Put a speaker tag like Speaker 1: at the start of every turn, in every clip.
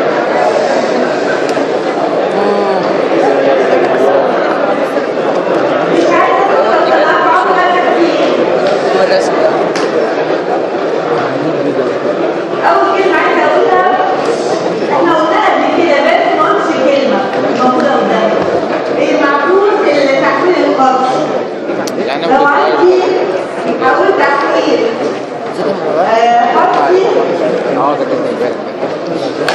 Speaker 1: مش عايزه توصل للاربعه ولا كتير
Speaker 2: هو الرسم ده
Speaker 1: اول كلمه عايزه اقولها احنا قلناها قبل كده بس ما قلتش كلمه موجوده قدامي المعكوس اللي تحويل الخط
Speaker 3: يعني
Speaker 1: لو عندي هقول تحويل آه، خطي
Speaker 3: اه ده كان امبارح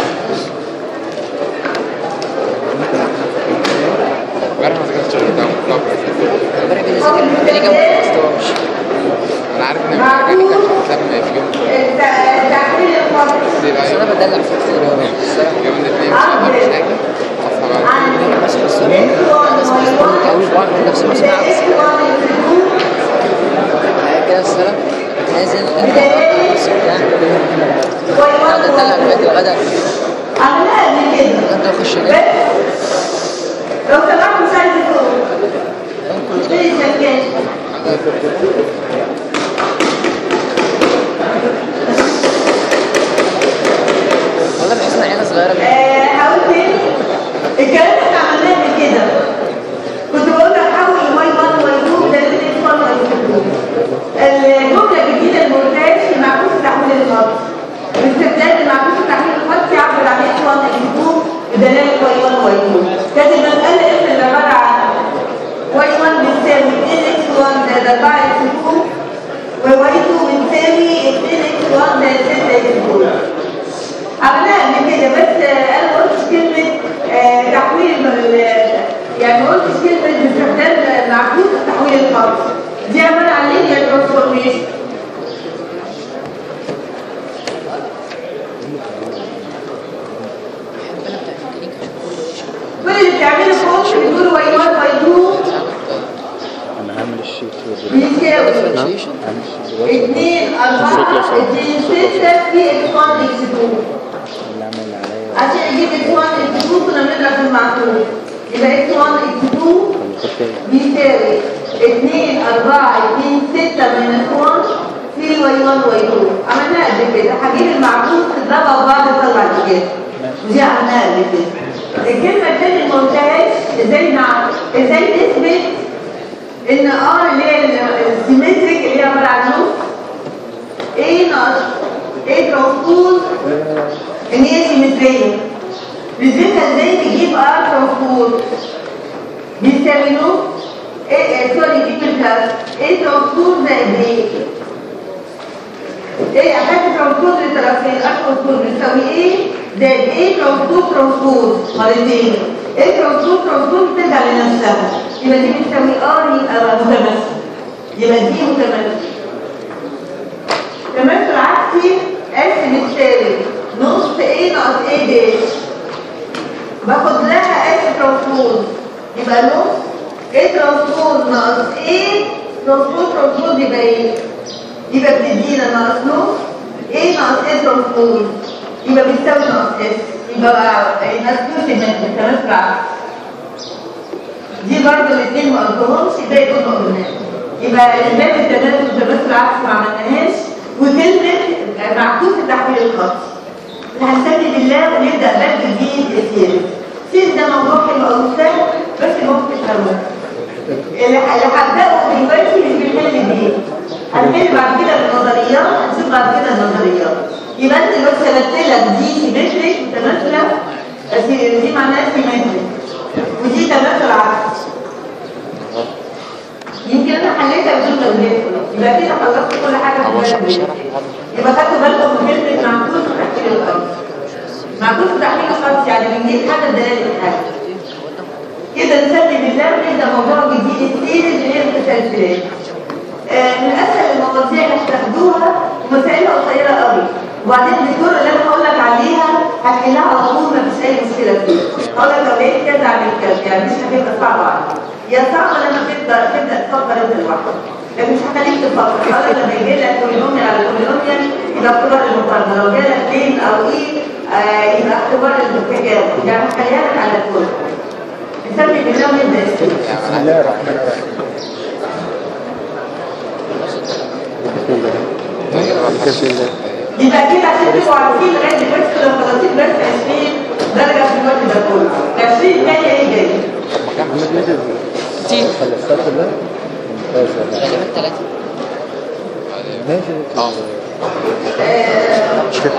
Speaker 3: امبارح ما ذاكرتش غير ده مطلق.
Speaker 2: امبارح كده ذاكر بقالي كام ما خلصتهمش
Speaker 3: انا عارف ان الحاجه دي كانت بتتلم في يوم
Speaker 1: الت- تحويل الخط
Speaker 3: دي بقى
Speaker 2: بس انا
Speaker 3: يوم
Speaker 2: بدلع في كتير أوي. الصراحة
Speaker 3: يوم الاثنين مش هقدر مش هاجي اصحى بقى
Speaker 1: عندي
Speaker 2: بس بس بس بس كان نفس المسمع بس بعد كده الصراحة نازل بس بتاع قاعد اتدلع لغاية الغدا
Speaker 1: عملها قبل كده
Speaker 2: الغدا واخش انام
Speaker 1: بس لو سمحت مش عايز تقول ليه شكاك
Speaker 2: والله بحس ان عيني صغيرة جدا
Speaker 1: آه، هقول تاني الكلام اللي احنا عملناه قبل كده كنت بقول لك حول واي 1 واي 2 ده لازم يحصل واي 2 الجمله الجديده اللي ما قلتهاش في معكوس تحويل الخط باستخدام المعكوس تحويل الخط يعبر عن اكس 1 اكس 2 بدلاله واي 1 واي 2 كانت المساله اسم اللي عباره عن واي 1 بتساوي 2 اكس 1 زائد 4 اكس 2 وواي 2 بتساوي 2 اكس 1 زائد 6 اكس 2 عملناها قبل كده بس آه، انا ما قلتش كلمه آه، تحويل ال- يعني ما قلتش كلمه باستخدام معكوس تحويل الخط دي عباره عن لينير ترانسفورميشن كل اللي بتعمله فوق بتقول واي 1 واي 2
Speaker 4: انا هعمل الشيت
Speaker 1: بيساوي
Speaker 4: هعمل الشيت دلوقتي
Speaker 1: 2 4 2 6 في اكس 1 اكس 2
Speaker 4: اللي عمل عليا
Speaker 1: عشان اجيب اكس 1 اكس 2 كنا بنضرب في المعكوس يبقى اكس 1 اكس 2 بيساوي 2 4 2 6 ماينس 1 في واي 1 واي 2 عملناها قبل كده هجيب المعكوس تضربها في بعض تطلع كده ودي عملناها قبل كده الكلمه الثانيه اللي ما قلتهاش ازاي نعرف ازاي نثبت ان ار اللي هي السيمتريك اللي هي عباره عن نص ايه ناقص ايه ترانسبوز ان هي سيمتريه نثبتها ازاي نجيب ار ترانسبوز بيساوي نص ايه إيه، سوري دي بالكاس ايه ترانسبوز زائد ايه ايه احط ترانسبوز للطرفين ار ترانسبوز بيساوي ايه زائد ايه ترانسبوز ترانسبوز مرتين ايه ترانسبوز ترانسبوز بترجع لنفسها يبقى دي بتساوي ار يبقى متماثل يبقى دي متماثل تماثل عكسي اس بتساوي نص ايه ناقص ايه داش باخد لها اس ترانسبوز يبقى نص ايه ترانسبوز ناقص ايه ترانسبوز ترانسبوز يبقى ايه يبقى بتدينا ناقص نص ايه ناقص ايه ترانسبوز يبقى بيساوي ناقص اس يبقى يبقى سكيوتي تماثل عكسي دي برضه الاثنين ما قلتهمش ده يكون قلناه يبقى الباب التماثل والتماثل العكسي ما عملناهاش وكلمه معكوس تحويل الخط هنسمي بالله ونبدا باب جديد السير السير ده موضوع حلو قوي سهل بس ممكن تفهموه اللي اللي هبداه دلوقتي مش بنحل بيه هنحل بعد كده بالنظريات هنشوف بعد كده النظريات يبقى انت دلوقتي ثبت لك دي سيمتريك متماثله بس دي معناها سيمتريك ودي تماثل عكسي يمكن انا حليتها بدون تغليف يبقى كده خلصت كل حاجه في
Speaker 2: هو
Speaker 1: البلد
Speaker 2: شرح
Speaker 1: دي.
Speaker 2: شرح
Speaker 1: يبقى خدتوا بالكم من كلمه معكوس وتحويل الارض معكوس وتحويل الارض يعني بنجيب حاجه بدلاله حاجه كده نسمي بالله ونبدا موضوع جديد السير اللي هي المتسلسلات آه، من اسهل المواضيع اللي هتاخدوها ومسائلها قصيره قوي وبعدين الدكتوره اللي انا هقول لك عليها هتحلها على طول مفيش اي مشكله فيها هقول لك لو لقيت كذا اعمل كذا يعني مش هتبقى صعبه عليك هي صعبه لما تبدا تبدا تفكر انت لوحدك لكن مش هخليك تفكر هقول لك لما يجي لك بولينوميال على بولينوميال يبقى اختبار المقارنه لو جالك اثنين او ايه آه يبقى اختبار التجاوب يعني هخليها لك على الكل نسمي بالله ونبدا السير
Speaker 4: بسم الله الرحمن الرحيم بسم الله
Speaker 1: يبقى كده عشان تبقوا عارفين لغايه دلوقتي لو خلصتين بس 20 ده كله العشرين التانية ايه جاي؟
Speaker 4: محمد نزل
Speaker 2: كتير
Speaker 4: خلصت ده ممتاز والله
Speaker 2: غالبا ثلاثة
Speaker 4: ماشي
Speaker 3: اه
Speaker 1: آه،
Speaker 4: مش كده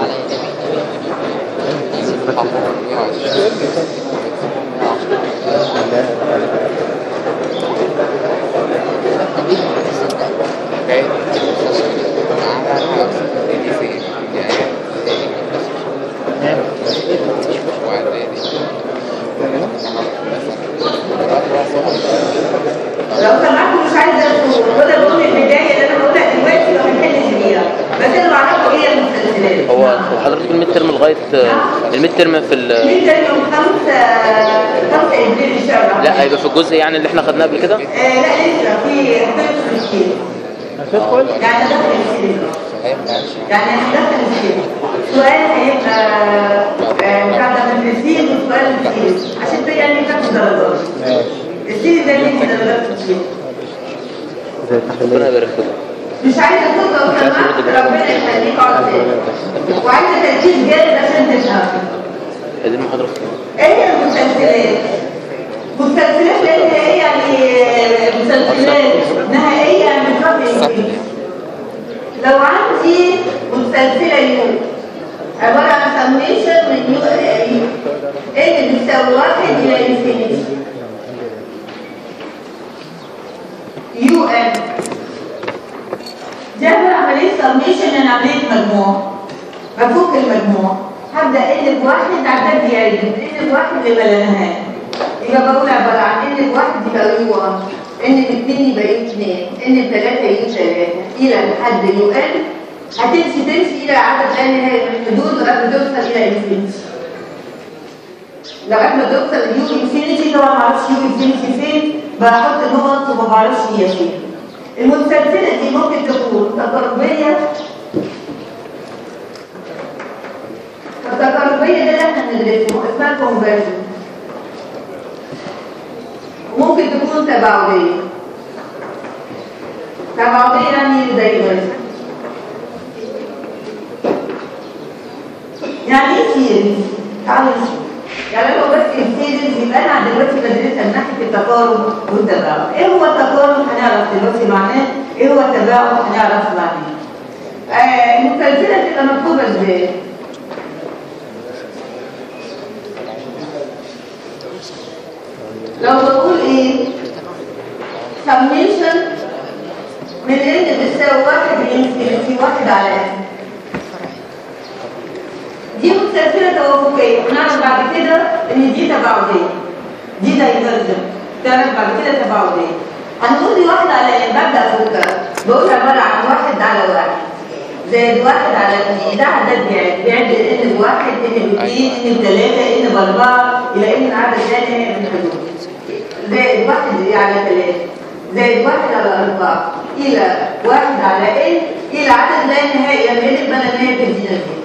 Speaker 1: لو سمحتوا مش عايزه تقولوا ولا بقول البدايه اللي انا بقولها دلوقتي ما بنحلش بيها بس انا بعرفه ايه المسلسلات
Speaker 5: هو هو حضرتك الميد ترم لغايه الميد ترم في ال...
Speaker 1: مين تاني يوم خمسة خمسة ابريل ان شاء الله
Speaker 5: لا هيبقى في الجزء يعني اللي احنا خدناه قبل كده
Speaker 1: آه لا لسه في هتدخل السيل
Speaker 4: هتدخل
Speaker 1: يعني هدخل السيل يعني هدخل السيل سؤال هيبقى آه، بتاع ده من السيل وسؤال السيل عشان كده يعني تاخد درجات
Speaker 4: ماشي
Speaker 1: السيل ده ليه درجات كتير
Speaker 4: زي
Speaker 5: ربنا
Speaker 4: التحليل
Speaker 5: يبارك فيك
Speaker 1: مش عايزه صوت لو سمحت ربنا يخليك اقعد تاني. وعايزه تركيز جامد عشان تفهم
Speaker 5: هذه المحاضره
Speaker 1: ايه هي المسلسلات مسلسلات اللي هي يعني مسلسلات نهائيه من ربع لو عندي مسلسله يو عباره عن سميشن من يو ان بتساوي واحد الى انفينيتي يو ان ده بقى عمليه سميشن يعني عمليه مجموع بفك المجموع هبدا ان بواحد عدد يعد ان بواحد يبقى لا نهايه يبقى بقول عباره عن ان بواحد يبقى يو 1 ان باثنين يبقى يو 2 ان بثلاثه يو 3 الى لحد يو ان هتمشي تمشي الى عدد لا نهايه من الحدود لغايه ما توصل الى انفينيتي لغايه ما توصل ليو انفينيتي طبعا ما اعرفش يو انفينيتي فين بحط نقط وما بعرفش هي فين المسلسله دي ممكن تكون تقربيه التقربية ده اللي احنا بندرسه اسمها كونفرجن ممكن تكون تباعدية تباعدية يعني زي كده يعني ايه سيريز؟ تعالوا نشوف يعني لو بس السيريز يبقى انا دلوقتي بدرسها من ناحية التقارب والتباعد ايه هو التقارب هنعرف دلوقتي معناه ايه هو التباعد هنعرف معناه آه المسلسلة تبقى مكتوبة ازاي؟ لو بقول ايه سميشن من ان بتساوي واحد لانفينيتي واحد على ان دي مسلسلة توافقية هنعرف بعد كده ان دي تباعدية دي دايفرجن تعرف بعد كده تباعدية هنقول دي واحد على ان ببدأ افكها بقول عبارة عن واحد على واحد زائد واحد على اثنين ده عدد بيعد بيعد ان بواحد ان باثنين ان بثلاثة ان باربعة الى ان العدد ده نهاية من الحدود زائد واحد على ثلاثة زائد واحد على أربعة إلى واحد على إن إلى عدد لا نهائي لما يقلب ما لا نهاية تدينا دي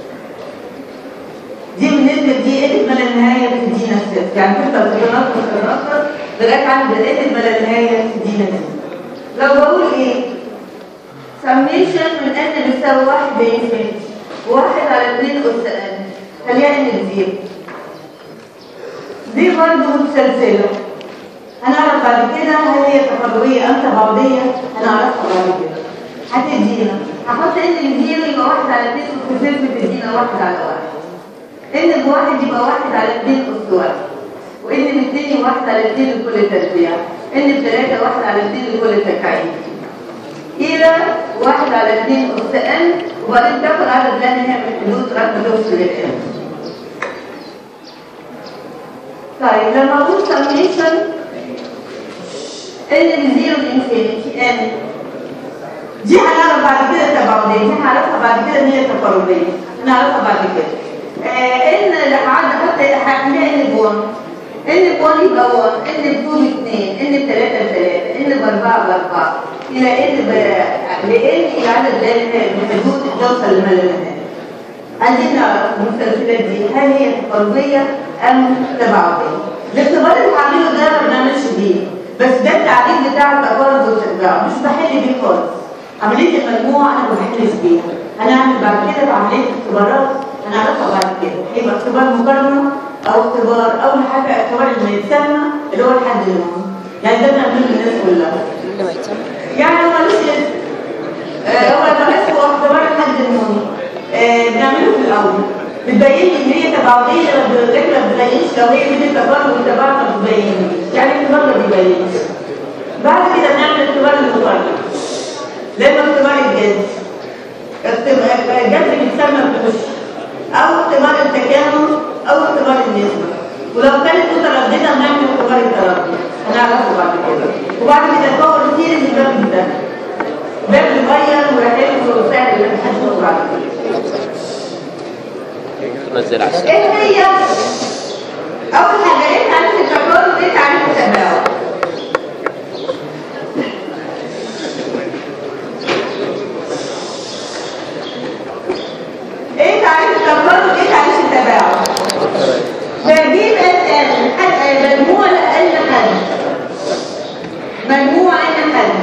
Speaker 1: دي بالنسبة دي قلب ما لا نهاية تدينا الست يعني تفضل تتنطط تتنطط لغاية عند قلب ما لا نهاية تدينا دي لو بقول إيه سميشن من ان بتساوي واحد بانفينيتي واحد على اتنين اس ان خليها ان بزيرو دي برضه متسلسلة هنعرف بعد كده هل هي تفرعية أم تباعدية هنعرفها بعد كده هتدينا هحط ان الزيرو يبقى واحد على اتنين اس صفر تدينا واحد على واحد ان بواحد يبقى واحد على اتنين اس واحد وان باتنين يبقى واحد على اتنين لكل تربيع ان بتلاتة واحد على اتنين لكل تكعيب إلى واحد على اتنين أس ان وبعدين تاخد عدد لا نهاية من الحدود لغاية ما توصل للان طيب لما اقول سميشن ان بزيرو لانفينيتي ان دي هنعرف بعد كده تباعدية دي هنعرفها بعد كده ان هي تقاربية هنعرفها بعد كده آه ان اللي هقعد احط هتلاقي ان بوان ان بوان يبقى 1 ان بتو 2 ان بثلاثة بثلاثة ان باربعة باربعة الى ان ب... لان الى عدد لا نهاية من حدود توصل لما لا نهاية عايزين نعرف المسلسلات دي هل هي تقاربية أم تباعدية؟ الاختبار اللي هعمله ده ما بنعملش بيه بس ده التعريف بتاع التقارب والتتباع مش بحل بيه خالص عملية المجموعة أنا ما بحلش بيها هنعمل بعد كده بعملية اختبارات هنعرفها بعد كده يبقى اختبار مقارنه او اختبار اول حاجه اختبار اللي يتسمى اللي هو الحد النوم يعني ده بنعمله للناس كلها
Speaker 2: اللي ما يتسمى
Speaker 1: يعني هو ملوش اسم آه، هو بس هو اختبار الحد النومي آه، بنعمله في الاول بتبين لي ان هي تبعضيه لكن ما بتبينش لو هي دي التبرد والتبعض ما بتبينش يعني الاختبار ما بيبينش بعد كده بنعمل اختبار المقارنه لما اختبار الجنس اختبار الجنس بيتسمى بوش او اختبار التكامل او اختبار النسبه ولو كانت متردده بنعمل اختبار التردد هنعرفه بعد كده وبعد كده الباور سيريز الباب ده باب مغير وحلو وسهل اللي هنشوفه بعد كده
Speaker 5: نزل على السقف
Speaker 1: ايه هي اول حاجه ايه تعريف التكرار وايه تعريف التباعد ايه تعريف التكرار وايه تعريف التباعد بجيب اسال حد مجموع اقل حد مجموع اقل حد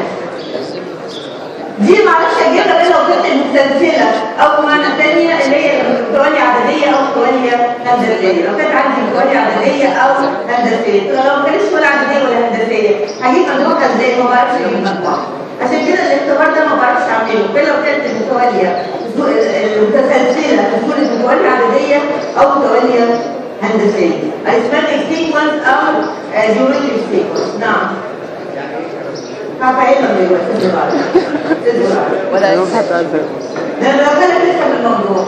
Speaker 1: دي معرفش اجيبها غير لو كانت المتسلسله او معنى ثانيه اللي هي متواليه عدديه او متواليه هندسيه لو كانت عندي متواليه عدديه او هندسيه لو ما كانتش ولا عدديه ولا هندسيه هجيب مجموعها ازاي ما بعرفش اجيب مجموعها عشان كده الاختبار ده ما بعرفش اعمله غير لو كانت المتواليه المتسلسله في صوره متواليه عدديه او متواليه هندسيه arithmetic sequence او geometric sequence نعم هفعلها دلوقتي دلوقتي دلوقتي
Speaker 2: ولا ينفع
Speaker 1: ده لو كان لسه في الموضوع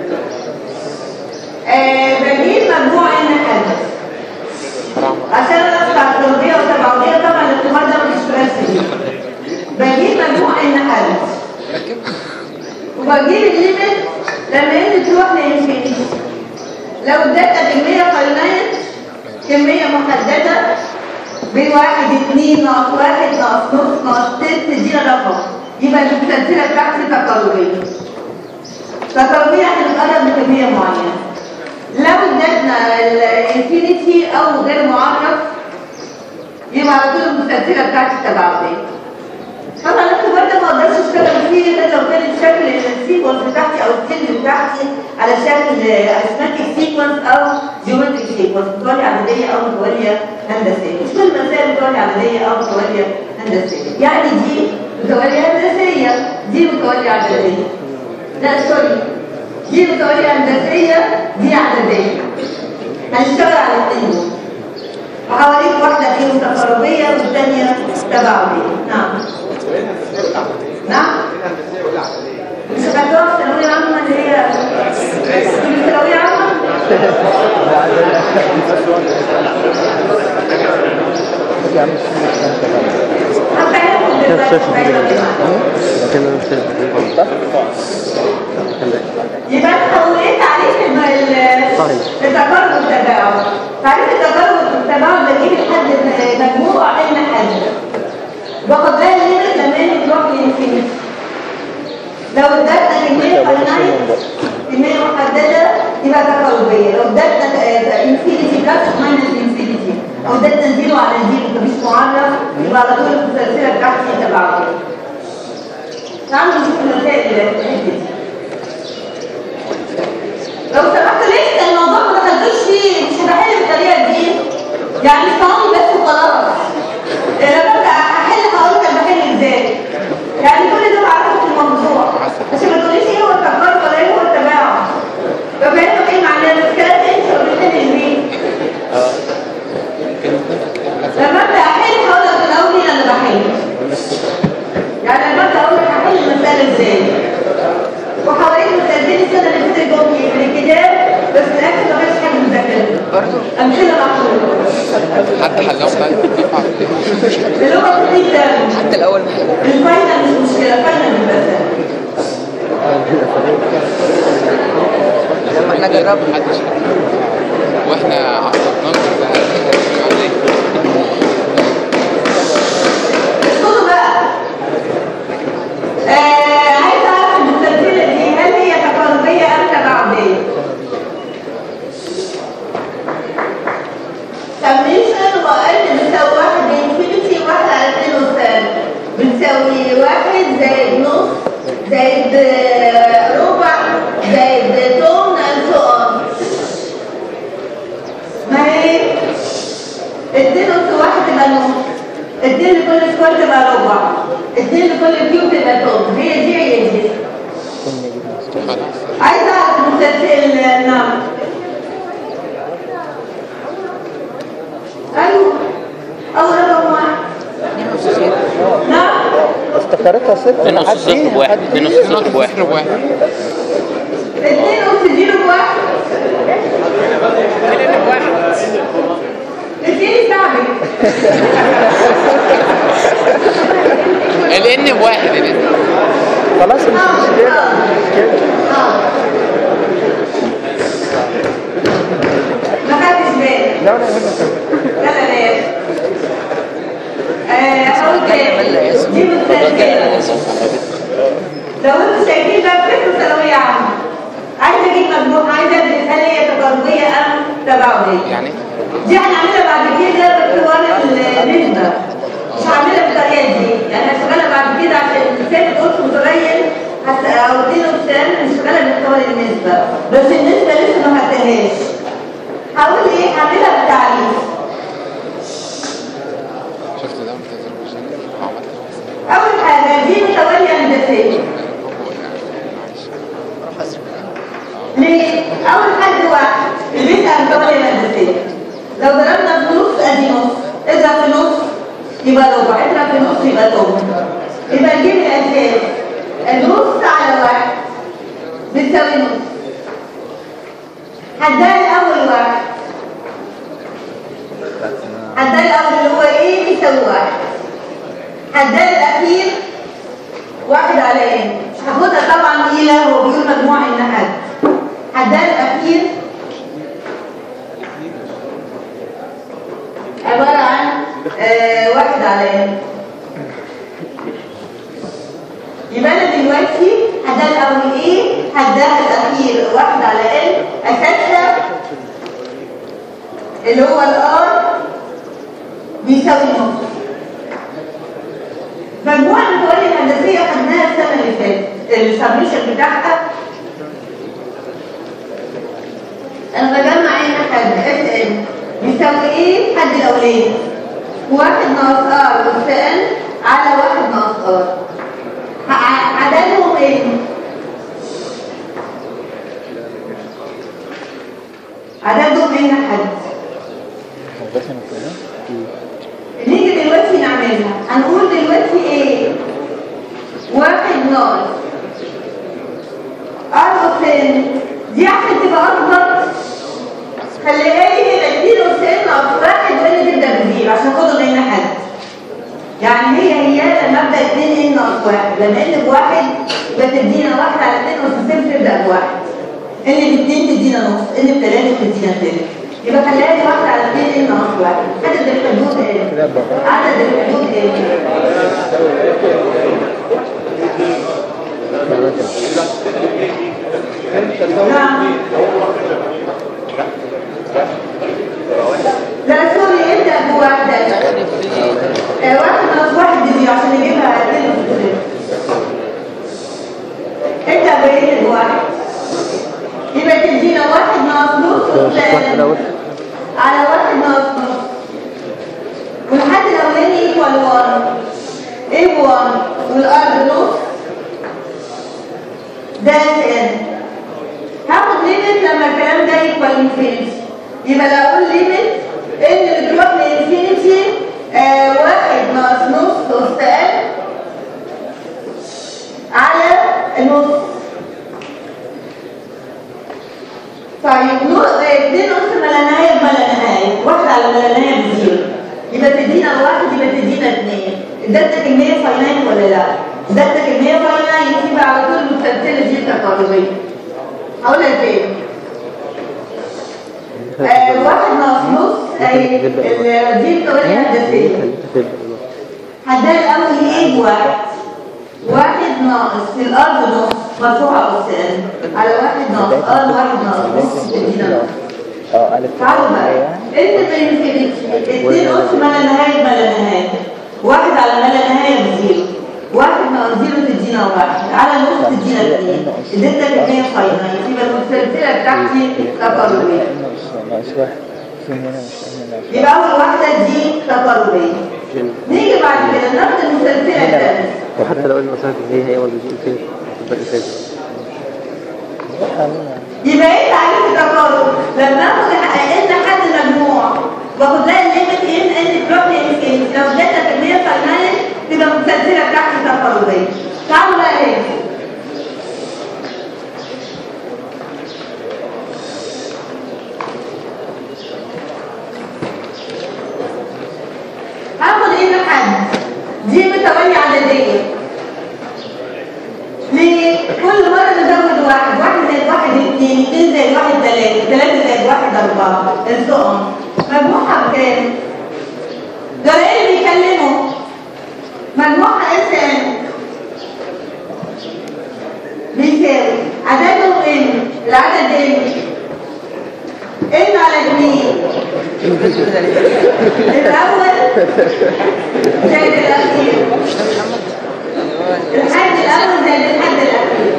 Speaker 1: آه بجيب مجموع ان حدث عشان انا اطلع التربيه والتبعويه طبعا الاختبار ده مش رسمي بجيب مجموع ان حدث وبجيب الليمت لما ان تروح لانفينيتي لو اديتها كميه فاينايت كميه محدده بواحد اتنين ناقص واحد ناقص نص ناقص ست دي رقم يبقى المسلسله بتاعتي تقاربيه تقاربيه هتتقرب لكميه معينه لو ادتنا الانفينيتي او غير معرف يبقى على طول المسلسله بتاعتي تبعويه طبعا الاختبار ده ما اقدرش اشتغل فيه غير لو كان الشكل السيكونس بتاعتي او السن بتاعتي على شكل ارثماتيك سيكونس او جيومتريك سيكونس متواليه عدديه او متواليه هندسيه مش كل المسائل متواليه عدديه او متواليه هندسيه يعني دي متواليه هندسيه دي متواليه عدديه لا سوري دي متواليه هندسيه دي عدديه هنشتغل على الاثنين دول وحواليك واحده فيهم تقاربيه والثانيه تباعديه نعم نعم مش هتعرف ثانوية عامة اللي هي مش ثانوية عامة
Speaker 4: يا عم السنة
Speaker 1: هفهمكم دلوقتي
Speaker 4: لكن انا مش
Speaker 1: يبقى انت هو ايه تعريف الم- ال-
Speaker 4: صحيح.
Speaker 1: التقارب والتباعد تعريف التقارب والتباعد بجيب الحد مجموع ان حد باخد بالي ليميت لما هي تروح للانفينيتي لو ادتنا كميه فاينايت كميه محدده يبقى تقاربيه لو ادتنا انفينيتي بلس ماينس انفينيتي او ادتنا زيرو على زيرو مش معرف يبقى على طول السلسله بتاعتي تبعويه تعالوا نشوف المسائل اللي في الحته دي لو سمحت لسه الموضوع ما دخلتوش فيه مش هبحل بالطريقه دي يعني اسمعوني بس وخلاص لما ابدا احل هقول لك بحل ازاي يعني كل ده بعرفه في الموضوع عشان ما تقوليش ايه هو التكرار ولا ايه هو التباعد ففهمت ايه معناه بس الكلام ده انت لو بتحل لمين لما ابدا احل هقول لك من اول انا بحل يعني لما ابدا اقول لك هحل المساله ازاي وحوالين مسألتين السنة اللي فاتت جم في الكتاب بس للأسف ما كانش حد مذاكرهم
Speaker 2: برضه
Speaker 1: أمثلة محفوظة
Speaker 3: حد حلهم بقى الدفعة
Speaker 1: اللغة جدا
Speaker 2: حتى الاول ما حلو
Speaker 1: الفاينل مش مشكلة الفاينل بيبقى سهل
Speaker 2: لما احنا جربنا
Speaker 3: محدش واحنا عرفناك
Speaker 1: اسكتوا بقى آه عايز أعرف المسلسلة دي هل هي تقاربية أم تباعدية؟ سميشن وقال بتساوي واحد بإنفينيتي وواحد على اتنين وسالب بتساوي واحد زائد نص زائد آه، ربع زائد توم and so اتنين أس واحد تبقى نص اتنين لكل سكوير تبقى ربع اتنين لكل كيوب تبقى تلت هي دي هي دي
Speaker 3: خلاص
Speaker 1: عايزة أعرف مسلسل النعم أيوه أول رقم واحد نعم
Speaker 4: افتكرتها ست
Speaker 5: اتنين نص صفر بواحد اتنين نص صفر بواحد
Speaker 3: صفر بواحد
Speaker 1: اتنين أس زيرو بواحد اديني ساعدك
Speaker 3: الان بواحد الان
Speaker 4: خلاص مش مشكلة
Speaker 1: ما خدتش بالي
Speaker 4: لا ولا يهمك
Speaker 1: لا لا لا آه، أقول تاني دي مسلسل لو انتوا شايفين بقى فكرة ثانوية عامة عايزة اجيب مجموع عايزة ادرس هل هي تقاربية ام تباعدية
Speaker 3: يعني
Speaker 1: دي هنعملها بعد كده باختبار النسبة مش هعملها بالطريقة دي يعني هشتغلها بعد كده عشان الثابت قلت متغير هس- او اتنين وتسعين هنشتغلها باختبار النسبة بس النسبة لسه ما خدتهاش هقول ايه هعملها بالتعريف
Speaker 3: شفت ده انت تضرب عشان عملت
Speaker 1: اول حاجة دي متوالية هندسية ليه؟ أول حد واحد البيت الدولة الهندسية لو ضربنا في نص أدي نص اضرب في نص يبقى ربع اضرب في نص يبقى ثمن يبقى نجيب الأساس النص على واحد بتساوي نص هداها الأول واحد هداها الأول اللي هو إيه بيساوي واحد هداها الأخير واحد على ايه هاخدها طبعا الى هو بيقول مجموع ان حد حدها الاخير عبارة عن آه واحد على ايه يبقى انا دلوقتي حدها الاول ايه حدها الاخير واحد على ان اساسها اللي هو الار بيساوي نص مجموعة المواد الهندسية خدناها السنة اللي فاتت السبمشن بتاعها انا بجمع هنا حد اس ان بيساوي ايه الحد الاولاني واحد ناقص ار اس ان على واحد ناقص ار ع- عددهم ايه؟ عددهم هنا حد نيجي دلوقتي نعملها هنقول دلوقتي ايه واحد ناقص ار ان دي عشان تبقى اكبر خليها لي هنا 2 اس ان ناقص واحد وان تبدا بزيرو عشان خدوا هنا حد يعني هي هي لما ابدا 2 ان ناقص واحد لما ان بواحد يبقى تدينا واحد على 2 اس صفر تبدا بواحد ان باثنين تدينا نص ان بثلاثه تدينا ثلاثه يبقى خليها لي واحد على 2 ان ناقص واحد عدد الحدود ايه؟ عدد الحدود ايه؟ نعم لا سوري ابدا بواحد آه، واحد ناقص واحد دي عشان يجيبها اتنين وستين. ابدا بايه بواحد يبقى تدينا واحد ناقص نص وثلاثة على واحد ناقص نص والحد الاولاني ايكوال 1 ايه 1 والارض نص ده ان هاخد ليميت لما الكلام ده يكوال انفينيتي يبقى لو اقول ليميت ان اللي بتروح لانفينيتي آه واحد ناقص نص اس ان على النص طيب نو- آه، اتنين نص ما لا نهايه بما لا نهايه واحد على ما لا نهايه بزيرو يبقى تدينا واحد يبقى تدينا اثنين ادتك كميه فاينانت ولا لا؟ ادتك كميه فاينانت يبقى على طول المسلسله دي تقاربيه هقولها تاني آه واحد ناقص نص اي ال- دي الطريقه الهندسيه هدال الاول ايه بواحد واحد ناقص في الارض نص مرفوعه اس ان على واحد ناقص ار واحد ناقص نص تدينا نص
Speaker 4: اه الف
Speaker 1: تعالوا بقى انت في الانفينيتي اتنين نص ما لا نهايه ما لا نهايه واحد على ما لا نهايه بزيرو واحد ناقص زيرو تدينا واحد على نص تدينا اثنين اديتك كميه فاينل يبقى المسلسله بتاعتي تقاربيه
Speaker 4: ناقص واحد
Speaker 1: يبقى أول واحدة دي تقاربية نيجي بعد كده ناخد المسلسلة الثانية
Speaker 5: وحتى لو المسافة هي هي برضه دي فين باقي فين
Speaker 1: يبقى ايه تعريف التقارب؟ لما اخد ان حد مجموع واخد لها الليمت ان ان تروح لانفينيتي لو جت كميه فاينانس تبقى المسلسله بتاعتي تقاربيه. تعالوا بقى هنا. هاخد ان حد دي متوالية عددية ليه؟ كل مرة نزود واحد، واحد زائد واحد اثنين، اثنين زائد واحد ثلاثة، ثلاثة زائد واحد أربعة، ارزقهم. مجموعها بكام؟ دول ايه اللي بيكلموا؟ مجموعها اس ان بيساوي عددهم ان العدد ان ان على اثنين الأول زائد الأخير الحد الأول زائد الحد الأخير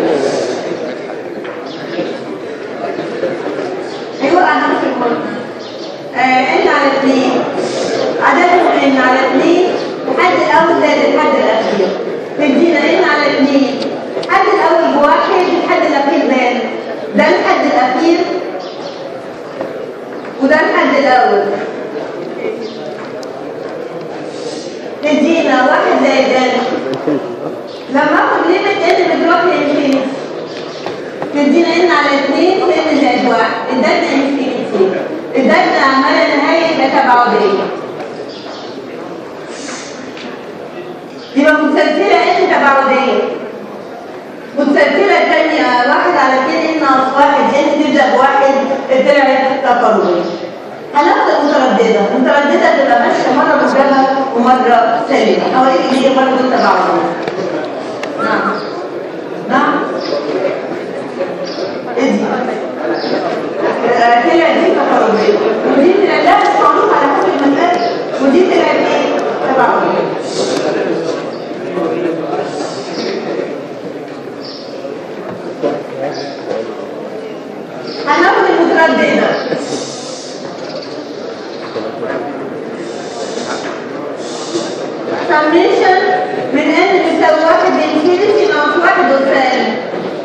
Speaker 1: أيوة أنا مش المهم إن على اثنين عددهم إن على اثنين الحد الأول زائد الحد الأخير تدينا إن على اثنين الحد الأول بواحد الحد الأخير بان ده الحد الأخير وده الحد الأول تدينا واحد زائد ان لما اخد ليميت ان بتروح لانفينيتي تدينا ان على 2 في ان زائد 1 ادتنا انفينيتي ادتنا عمالة نهاية يبقى تبعودية يبقى متسلسلة ان تبعودية متسلسلة الثانية واحد على 2 ان ناقص واحد ان تبدأ بواحد طلعت تقاربية هناخد المترددة المترددة تبقى ماشية مرة موجبة ومرة سالبة أو إيه اللي هي برضه تبعهم نعم نعم إدي طلعت دي تقاربية ودي طلعت لا مش معروف على حسب المسألة ودي طلعت إيه تبعهم هناخد المترددة summation من n بيساوي واحد انفينيتي ناقص واحد وسالب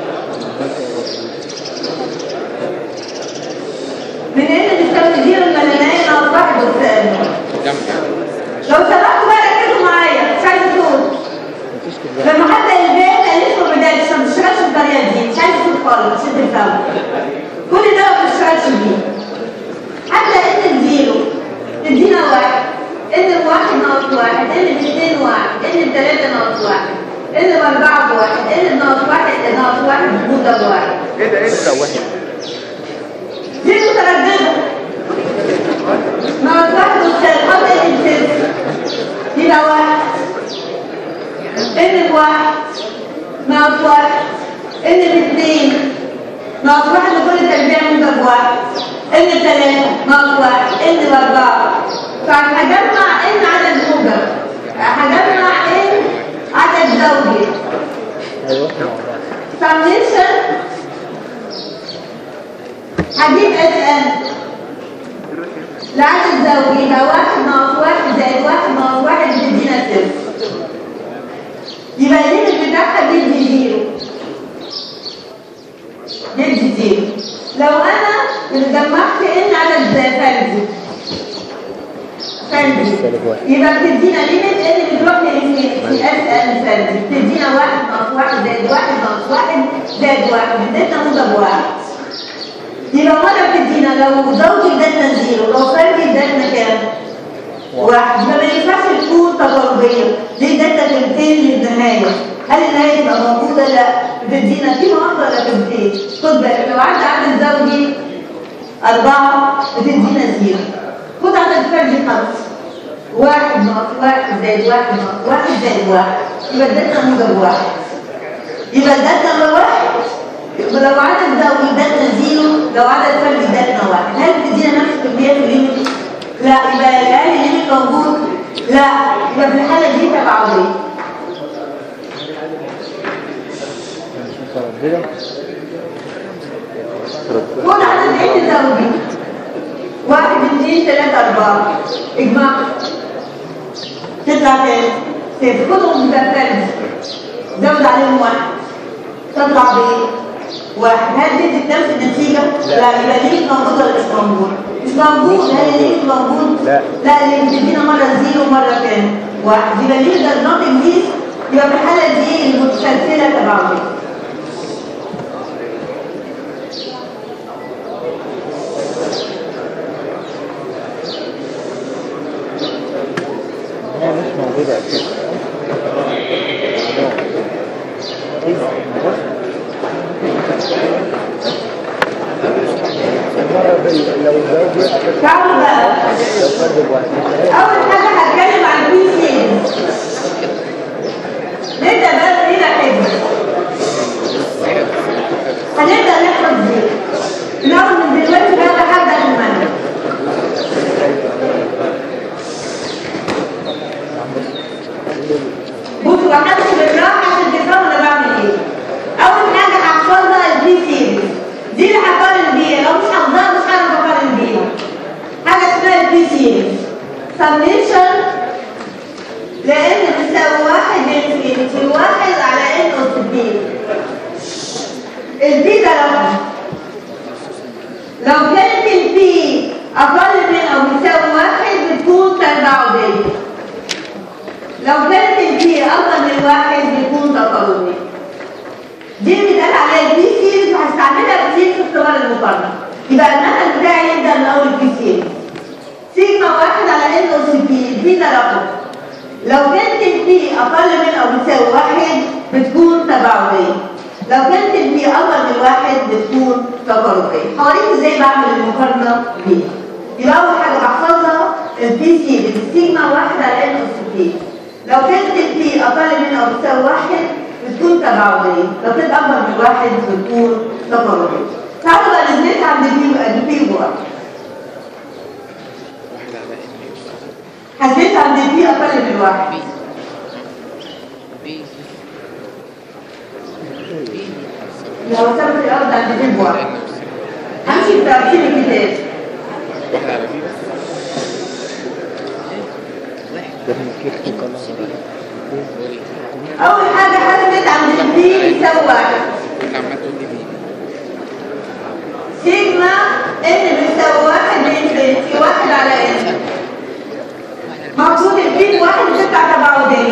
Speaker 1: من n بيساوي زيرو المليانية ناقص واحد وسالب لو سمحتوا بقى ركزوا معايا مش عايز صوت لما حتى البيت قال اسمه بداية عشان ما تشتغلش بالطريقة دي مش عايز صوت خالص عشان تفهموا كل ده ما بتشتغلش بيه حتى ان الزيرو تدينا واحد ان الواحد ناقص واحد ان الاثنين واحد ان الثلاثة ناقص واحد ان الاربعة بواحد ان الناقص واحد ناقص واحد موجودة بواحد
Speaker 3: ايه ده ايه ده واحد
Speaker 1: دي مترددة ناقص واحد والثالث حط ان الثالث يبقى واحد ان الواحد ناقص واحد ان الاثنين ناقص واحد لكل تربيع موجب واحد ان الثلاثة ناقص واحد ان الاربعة فهجمع ان عدد موجب هجمع ان عدد زوجي
Speaker 4: ايوه
Speaker 1: summation هجيب اس ان لعدد زوجي يبقى واحد ناقص واحد زائد واحد ناقص واحد بتدينا صفر يبقى الليمت بتاعها بيدي زيرو بيدي زيرو لو انا جمعت ان عدد فردي فردي يبقى بتدينا ليميت ان بتروح للانفينيتي اس ان فردي بتدينا واحد ناقص واحد زائد واحد ناقص واحد زائد واحد اديتنا موجب واحد يبقى مرة بتدينا لو زوجي ادتنا زيرو لو فردي ادتنا كام؟ واحد يبقى ما ينفعش تكون تجربية دي ادتنا تلتين للنهاية هل النهاية تبقى موجودة؟ لا بتدينا قيمة واحدة ولا تلتين خد بالك لو عدى عدد زوجي أربعة بتدينا زيرو خد عدد فردي خمسة واحد ناقص واحد زائد واحد ناقص واحد زائد واحد يبقى ادتنا موجب واحد يبقى ادتنا لو واحد يبقى لو عدد زوجي ادتنا زيرو لو عدد فردي ادتنا واحد هل بتدينا نفس الكمية في الليمت؟ لا يبقى الآن الليمت موجود؟ لا يبقى في الحالة دي تبعوية
Speaker 4: مترددة
Speaker 1: خد عدد عين زوجي واحد اثنين 2 3 4 اجمع تطلع كام؟ صفر خدهم مدفن زود عليهم واحد تطلع بايه؟ واحد هل دي نفس النتيجة؟ لا يبقى ليه موجود ولا مش موجود؟ مش موجود هل ليه مش موجود؟
Speaker 4: لا.
Speaker 1: لا اللي بتدينا مرة زيرو ومرة كام؟ واحد يبقى ليه ده نوت انجليز يبقى في الحالة دي المتسلسلة تبعه
Speaker 4: هي مش موجودة أساسا المرة بال- لو الجواب وقع
Speaker 1: تعالوا بقى
Speaker 4: لو فرد بواحد
Speaker 1: أول حاجة هتكلم عن البي سي نبدأ بقى هنا حفظ هنبدأ نحفظ دي الأول من دلوقتي بقى هبدأ في المنهج بصوا بحثوا بالراحة عشان تفهموا أنا بعمل إيه أول حاجة هحفظها البي سي دي اللي هقارن بيها لو مش حافظاها مش هعرف أقارن بيها حاجة اسمها البي سي سميشن لأن بتساوي واحد انفينيتي واحد على ان أس بي البي ده رقم لو كانت البي أقل من أو بتساوي واحد بتكون تباعدية لو كانت البي أكبر من واحد بيكون تقاربي دي بيتقال عليها البي سيريز وهستعملها كتير في اختبار المقارنة يبقى المثل بتاعي يبدأ من أول البي سيريز سيجما واحد على ان اس بي البي ده رقم لو كانت البي اقل من او بتساوي واحد بتكون تباعديه لو كانت البي اكبر من واحد بتكون تقاربيه هوريك ازاي بعمل المقارنه دي يبقى اول حاجه بحفظها البي سي السيجما واحد على ان اس بي لو كانت البي اقل من او بتساوي واحد بتكون تباعديه لو كانت اكبر من واحد بتكون تقاربيه تعالوا بقى نزلت عند البي البي واحد
Speaker 3: واحد على ان
Speaker 1: حسيت عند البي اقل من واحد
Speaker 3: بي
Speaker 1: لو سبت الارض عند البي واحد
Speaker 3: لان
Speaker 1: همشي بترتيب الكتاب
Speaker 3: واحد على بي
Speaker 4: ده من كيف القناة
Speaker 1: اول حاجه حسيت عند البي يساوي واحد
Speaker 3: انت عمال تقول لي بي
Speaker 1: سيجما ان بيساوي واحد بانفينيتي واحد على ان المفروض البي بواحد بتطلع تباعديه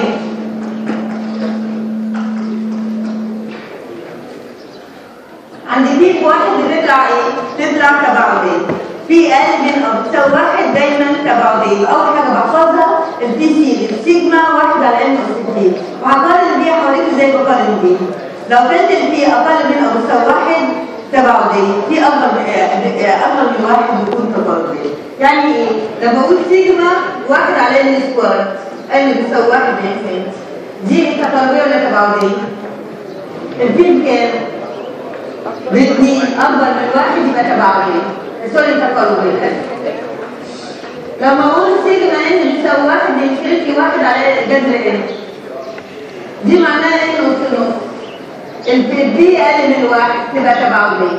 Speaker 1: عند بي بواحد بتطلع ايه؟ بتطلع تباعديه في اقل من او بتساوي واحد دايما تباعديه اول حاجه بحفظها البي سي السيجما واحد على ان اس بي وهقارن بيها حواليك ازاي بقارن بيها لو كانت البي اقل من او بتساوي واحد تباعديه في اكبر من آه، آه، اكبر من واحد بيكون تباعديه يعني ايه؟ لما اقول سيجما واحد على ان سكوير ان بيساوي واحد بانفينيتي دي تقاربيه ولا تباعديه؟ البي بكام؟ باثنين اكبر من واحد يبقى تباعديه سوري تقاربيه لما اقول سيجما ان بيساوي واحد انفينيتي واحد على جذر ان دي معناها ان نص نص البي اقل من واحد تبقى تباعديه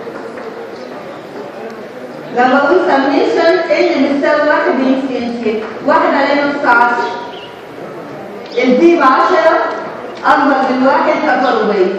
Speaker 1: لما اقول سميشن ان بتساوي واحد بانفينيتي واحد على نص عشرة البي بعشرة اكبر من واحد تقاربيه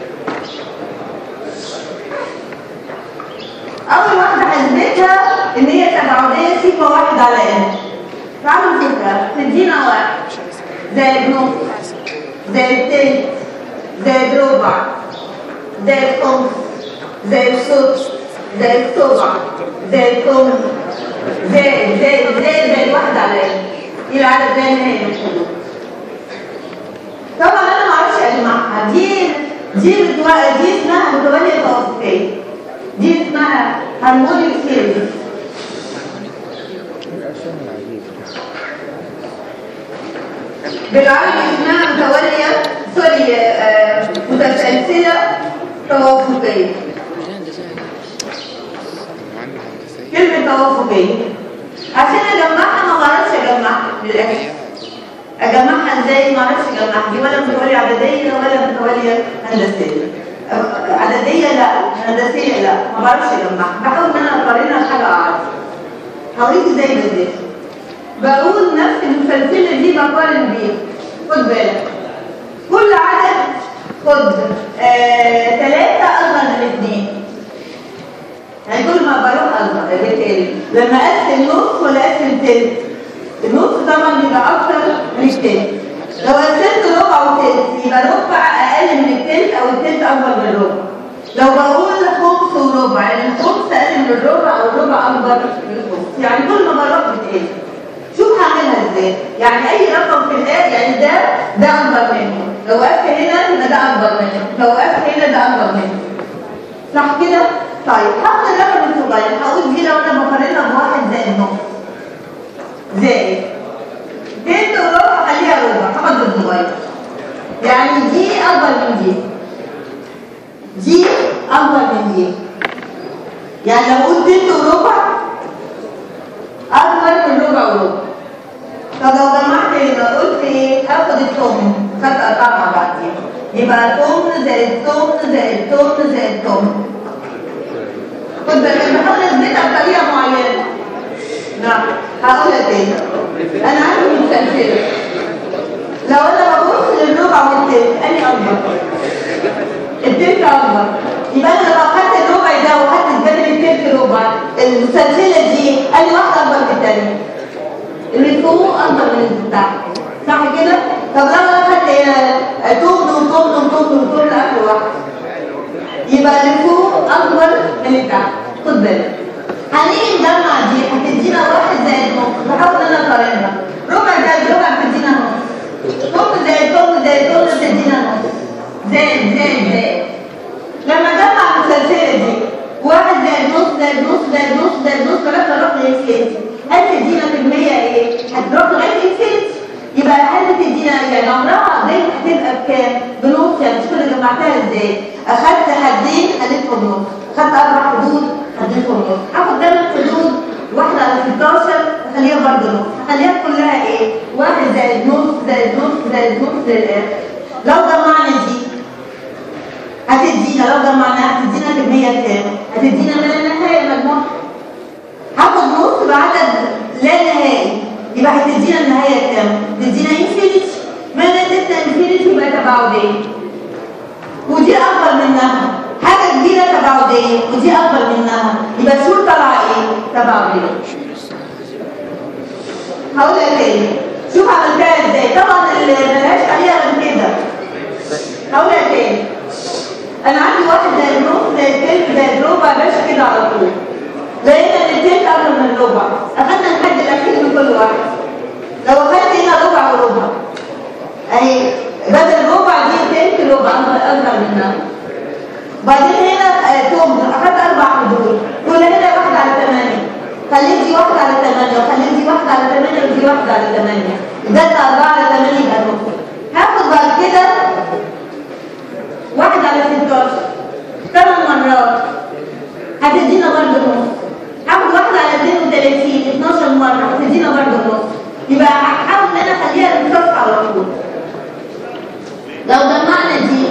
Speaker 1: اول واحده هثبتها ان هي تباعديه سيجما واحد على ان تعالوا نشوفها تدينا واحد زائد نص زائد تلت زائد ربع زائد خمس زائد سدس زائد سبع زائد ثمن زائد زائد زائد زائد واحد على ان دي العدد لا نهائي من الحدود طبعا انا ما اعرفش اجمعها دي دي بتو... دي اسمها متواليه توافقيه دي اسمها هارمونيك سيريز
Speaker 4: الأسامي العجيبة
Speaker 1: بالعربي اسمها متواليه سوري آه، متسلسله توافقيه
Speaker 3: وعندي هندسية
Speaker 1: كلمه توافقيه عشان اجمعها ما بعرفش اجمعها للاسف اجمعها ازاي ما اعرفش اجمعها دي ولا متواليه عدديه ولا متواليه هندسيه أه، عدديه لا هندسيه لا ما بعرفش اجمعها بحاول ان انا اقارنها بحاجه اعرف هوريك ازاي بدرس بقول نفس السلسله دي بقارن بيها خد بالك كل عدد خد آه ثلاثة أصغر من اثنين يعني كل ما بروح أصغر بالتالي لما أقسم نص ولا أقسم تلت النص طبعا بيبقى أكتر من التلت لو قسمت ربع وتلت يبقى ربع أقل من التلت أو التلت أكبر من الربع لو بقول خمس وربع يعني الخمس أقل من الربع أو الربع أكبر من الخمس يعني كل ما بروح بتقل شوف هعملها ازاي يعني اي رقم في الآية يعني ده ده اكبر منه لو وقفت هنا يبقى ده اكبر منه لو وقفت هنا ده اكبر منه صح كده طيب هاخد الرقم الصغير هقول دي لو انا بقارنها بواحد زائد نص زائد تلت وربع خليها ربع هاخد الصغير يعني دي اكبر من دي دي اكبر من دي يعني لو قلت تلت وربع اكبر من ربع وربع طب لو جمعت هنا قلت ايه هاخد الثمن خدت ارقام مع بعضيها يبقى ثمن زائد ثمن زائد ثمن زائد ثمن خد بالك انا بحاول اثبتها بطريقه معينه نعم هقولها تاني انا عندي مسلسله لو انا ببص للربع والتلت اني اكبر التلت اكبر يبقى انا لو اخدت الربع ده وخدت بدل التلت ربع المسلسله دي اني واحده اكبر من الثانيه اللي فوق اكبر من اللي تحت صح كده طب لو انا خدت تمن وتمن وتمن وتمن اخر واحد يبقى اللي فوق اكبر من اللي تحت خد بالك هنيجي نجمع دي هتدينا واحد زائد نص بحاول ان انا اقارنها ربع زائد ربع بتدينا نص تمن زائد تمن زائد تمن بتدينا نص زائد زائد زائد لما جمع المسلسله دي واحد زائد نص زائد نص زائد نص زائد نص لغايه ما رحنا للفيت هل تدينا كميه ايه؟ هتروح لغايه الفيت يبقى هل تدينا يعني عمرها دايما هتبقى بكام؟ بنص يعني شوف انا جمعتها ازاي؟ اخدت حدين خليتهم نص اخدت اربع حدود خليتهم نص هاخد ثمان حدود واحده على 16 اخليها برضه نص اخليها كلها ايه؟ واحد زائد نص زائد نص زائد نص للاخر لو جمعنا دي هتدينا لو جمعناها هتدينا كمية كام؟ هتدينا من النهاية المجموع هاخد نص بعدد لا نهائي يبقى هتدينا النهاية كام؟ تدينا انفينيتي ما نتيجة انفينيتي يبقى تباعدية ودي أكبر منها حاجة كبيرة تباعدية ودي أكبر منها يبقى شو طالعة إيه؟ تباعدية هقولها تاني شوف عملتها ازاي طبعا اللي ملهاش عليها غير كده هقولها تاني انا عندي واحد زائد نص زائد تلت زائد ربع ماشي كده على طول لقينا ان التلت اكتر من الربع اخدنا الحد الاخير من كل واحد لو اخدت هنا ربع وربع اهي بدل ربع دي تلت ربع اكتر منها بعدين هنا تمن اخدت اربع حدود كل هنا واحد على ثمانية خليت دي واحد على ثمانية وخليت دي واحد على ثمانية ودي واحد على ثمانية ده أربعة على ثمانية يبقى نص هاخد بعد كده واحد على 16 ثمان مرات هتدينا برضه نص هاخد واحد على 32 12 مرة هتدينا برضه نص يبقى هحاول ان انا اخليها رصاص على طول لو جمعنا دي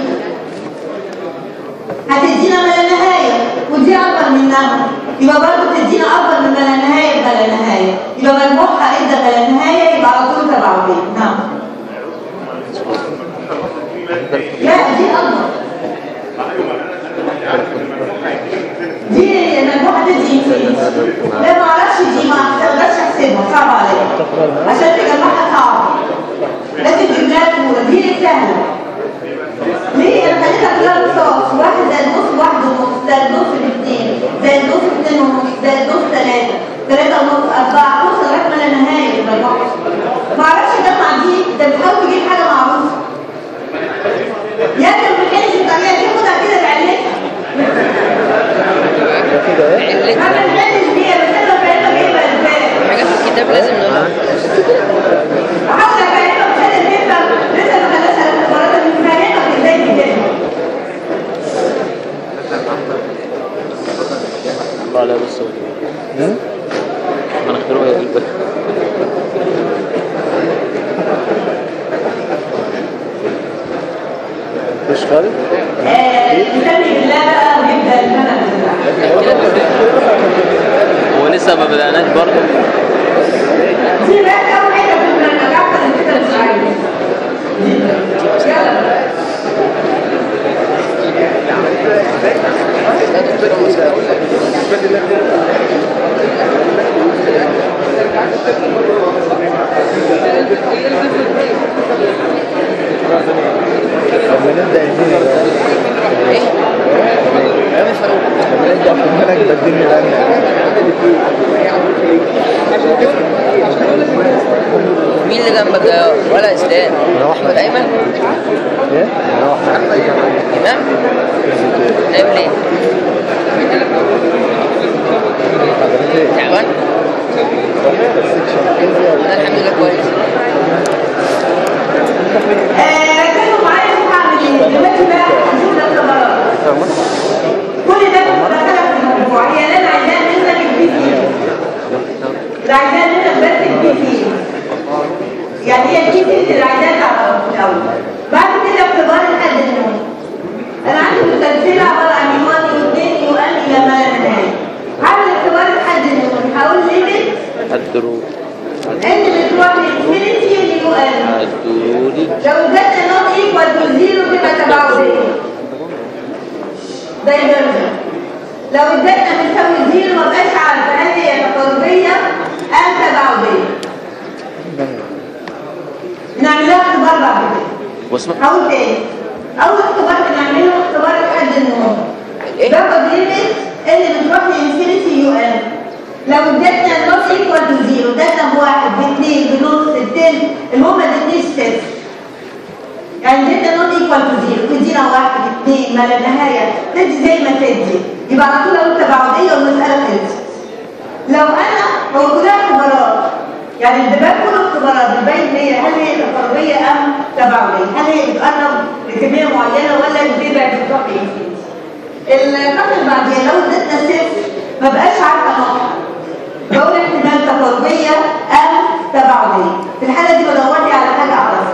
Speaker 1: هتدينا ما لا نهاية ودي أكبر منها يبقى برضه تدينا أكبر من ما لا نهاية بما لا نهاية يبقى مجموعها إذا ما لا نهاية يبقى على طول تبعوين نعم لا دي أكبر دي مجموعة تدي انفينيتي لا ما اعرفش دي ما اقدرش احسبها صعب عليا عشان تجمعها صعب لازم تجيبها صورة دي سهلة ليه انا خليتها كلها رصاص واحد زائد نص واحد ونص زائد نص باثنين زائد نص اثنين ونص زائد نص ثلاثة ثلاثة ونص أربعة نص لغاية ما لا نهاية المجموعة ما اعرفش اجمع دي انت بتحاول تجيب حاجة معروفة يا ابني ما بتحلش الطريقة دي خدها كده بعلمها
Speaker 4: كده ايه؟
Speaker 1: ما بنحلش بيها بس انا فاهمة جايبها ازاي
Speaker 2: حاجات في الكتاب لازم نقولها
Speaker 1: بحاول افهمك عشان الفكرة لسه ما خلصش الاختبارات اللي بفهمك ازاي تكتبها
Speaker 5: الله لا بس
Speaker 4: هم؟
Speaker 5: ما نختاروا يا قلبي
Speaker 4: مش خالد؟
Speaker 1: آه، نسمي بالله بقى ونبدا المنهج بتاعنا
Speaker 5: هو ولسه ما بدأناش برضه
Speaker 1: دي بقى اول حاجه في المنجحه اللي انت مش عايز يلا
Speaker 4: لما نبدا الدنيا
Speaker 2: ايه؟
Speaker 4: لما نبدا في المنهج الدنيا الان
Speaker 2: مين اللي جنبك يا ولا اسلام؟
Speaker 4: أنا أحمد.
Speaker 2: احمد ايمن؟
Speaker 4: ايه؟ انا واحد
Speaker 2: امام؟ نايم ليه؟
Speaker 4: حضرتك ايه؟
Speaker 2: تعبان؟
Speaker 4: السكشن كده
Speaker 2: انا الحمد لله كويس
Speaker 1: آه، ركزوا معايا شوف هعمل ايه دلوقتي بقى هنشوف الاختبارات كل ده دخلك في الموضوع هي اللي انا عايزاها منك البي سي اللي عايزاها منك بس البي سي يعني هي البي سي اللي عايزاها تعرفها في الاول بعد كده اختبار الحد النوم انا عندي مسلسله عباره عن يوان واثنين يوان الى ما لا نهايه هعمل اختبار الحد النوم هقول ليميت
Speaker 5: الدرو
Speaker 1: ان بتروح لانفينيتي ليو ان
Speaker 5: الدروري
Speaker 1: لو جت نوت ايكوال تو زيرو تبقى تباعدية دايفرجن لو ادتنا بتساوي زيرو ما بقاش عارفه هل هي تقاربيه ام تباعديه نعملها اختبار بعد كده
Speaker 5: واسمع
Speaker 1: هقول تاني اول اختبار بنعمله اختبار الحد النهار
Speaker 2: ايه؟
Speaker 1: باخد ليميت اللي بتروح لانفينيتي يو ان لو ادتنا نوت ايكوال تو زيرو ادتنا بواحد باثنين بنص بتلت المهم ما ادتنيش صفر يعني ادتنا نوت ايكوال تو زيرو تدينا واحد اثنين ما لا نهايه تدي زي ما تدي يبقى على طول اقول تباعديه والمساله خلصت لو انا هو كلها اختبارات يعني الدباب كله اختبارات بتبين هي هل هي تقربيه ام تباعديه هل هي بتقرب لكميه معينه ولا بتبعد بتروح لانفينيتي الخطوه اللي بعديها لو ادتنا صفر ما بقاش عارفه نقطه بقول احتمال تقربيه ام تباعديه في الحاله دي بدور لي على حاجه اعرفها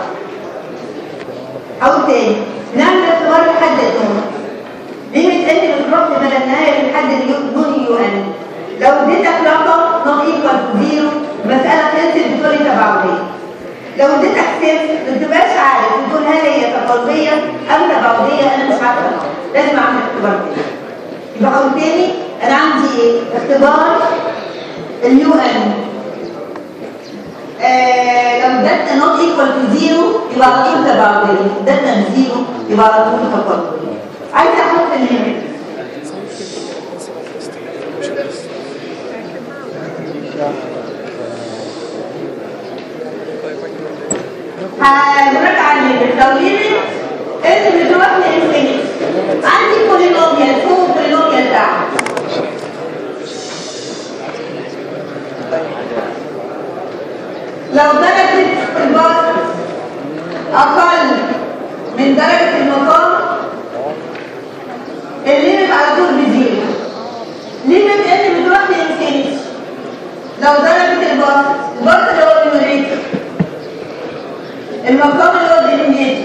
Speaker 1: او تاني نعمل اختبار لحد النون ليميت ان بتروح لمدى النهايه للحد النون يو ان لو اديتك رقم نوت ايكوال تو زيرو مساله خلصت بتقولي تباعديه لو اديتك صفر ما تبقاش عارف تقول هل هي تقربيه ام تباعديه انا مش عارفه لازم اعمل اختبار تاني يبقى اقول تاني انا عندي ايه اختبار اليو ان آه لو ادتنا نوت ايكوال تو زيرو يبقى على طول تباعديه ادتنا زيرو يبقى على طول تقربيه عايزه احط الليميت هنراجع الليميت لو ليميت انت بتروح لانفينيتي عندي بولينوميال فوق بولينوميال تحت لو درجة البسط أقل من درجة المقام الليمت على طول بزيرو ليمت ان بتروح لانفينيتي لو درجة البسط البسط اللي هو النيوميريتور المقام اللي هو الدينومينيتور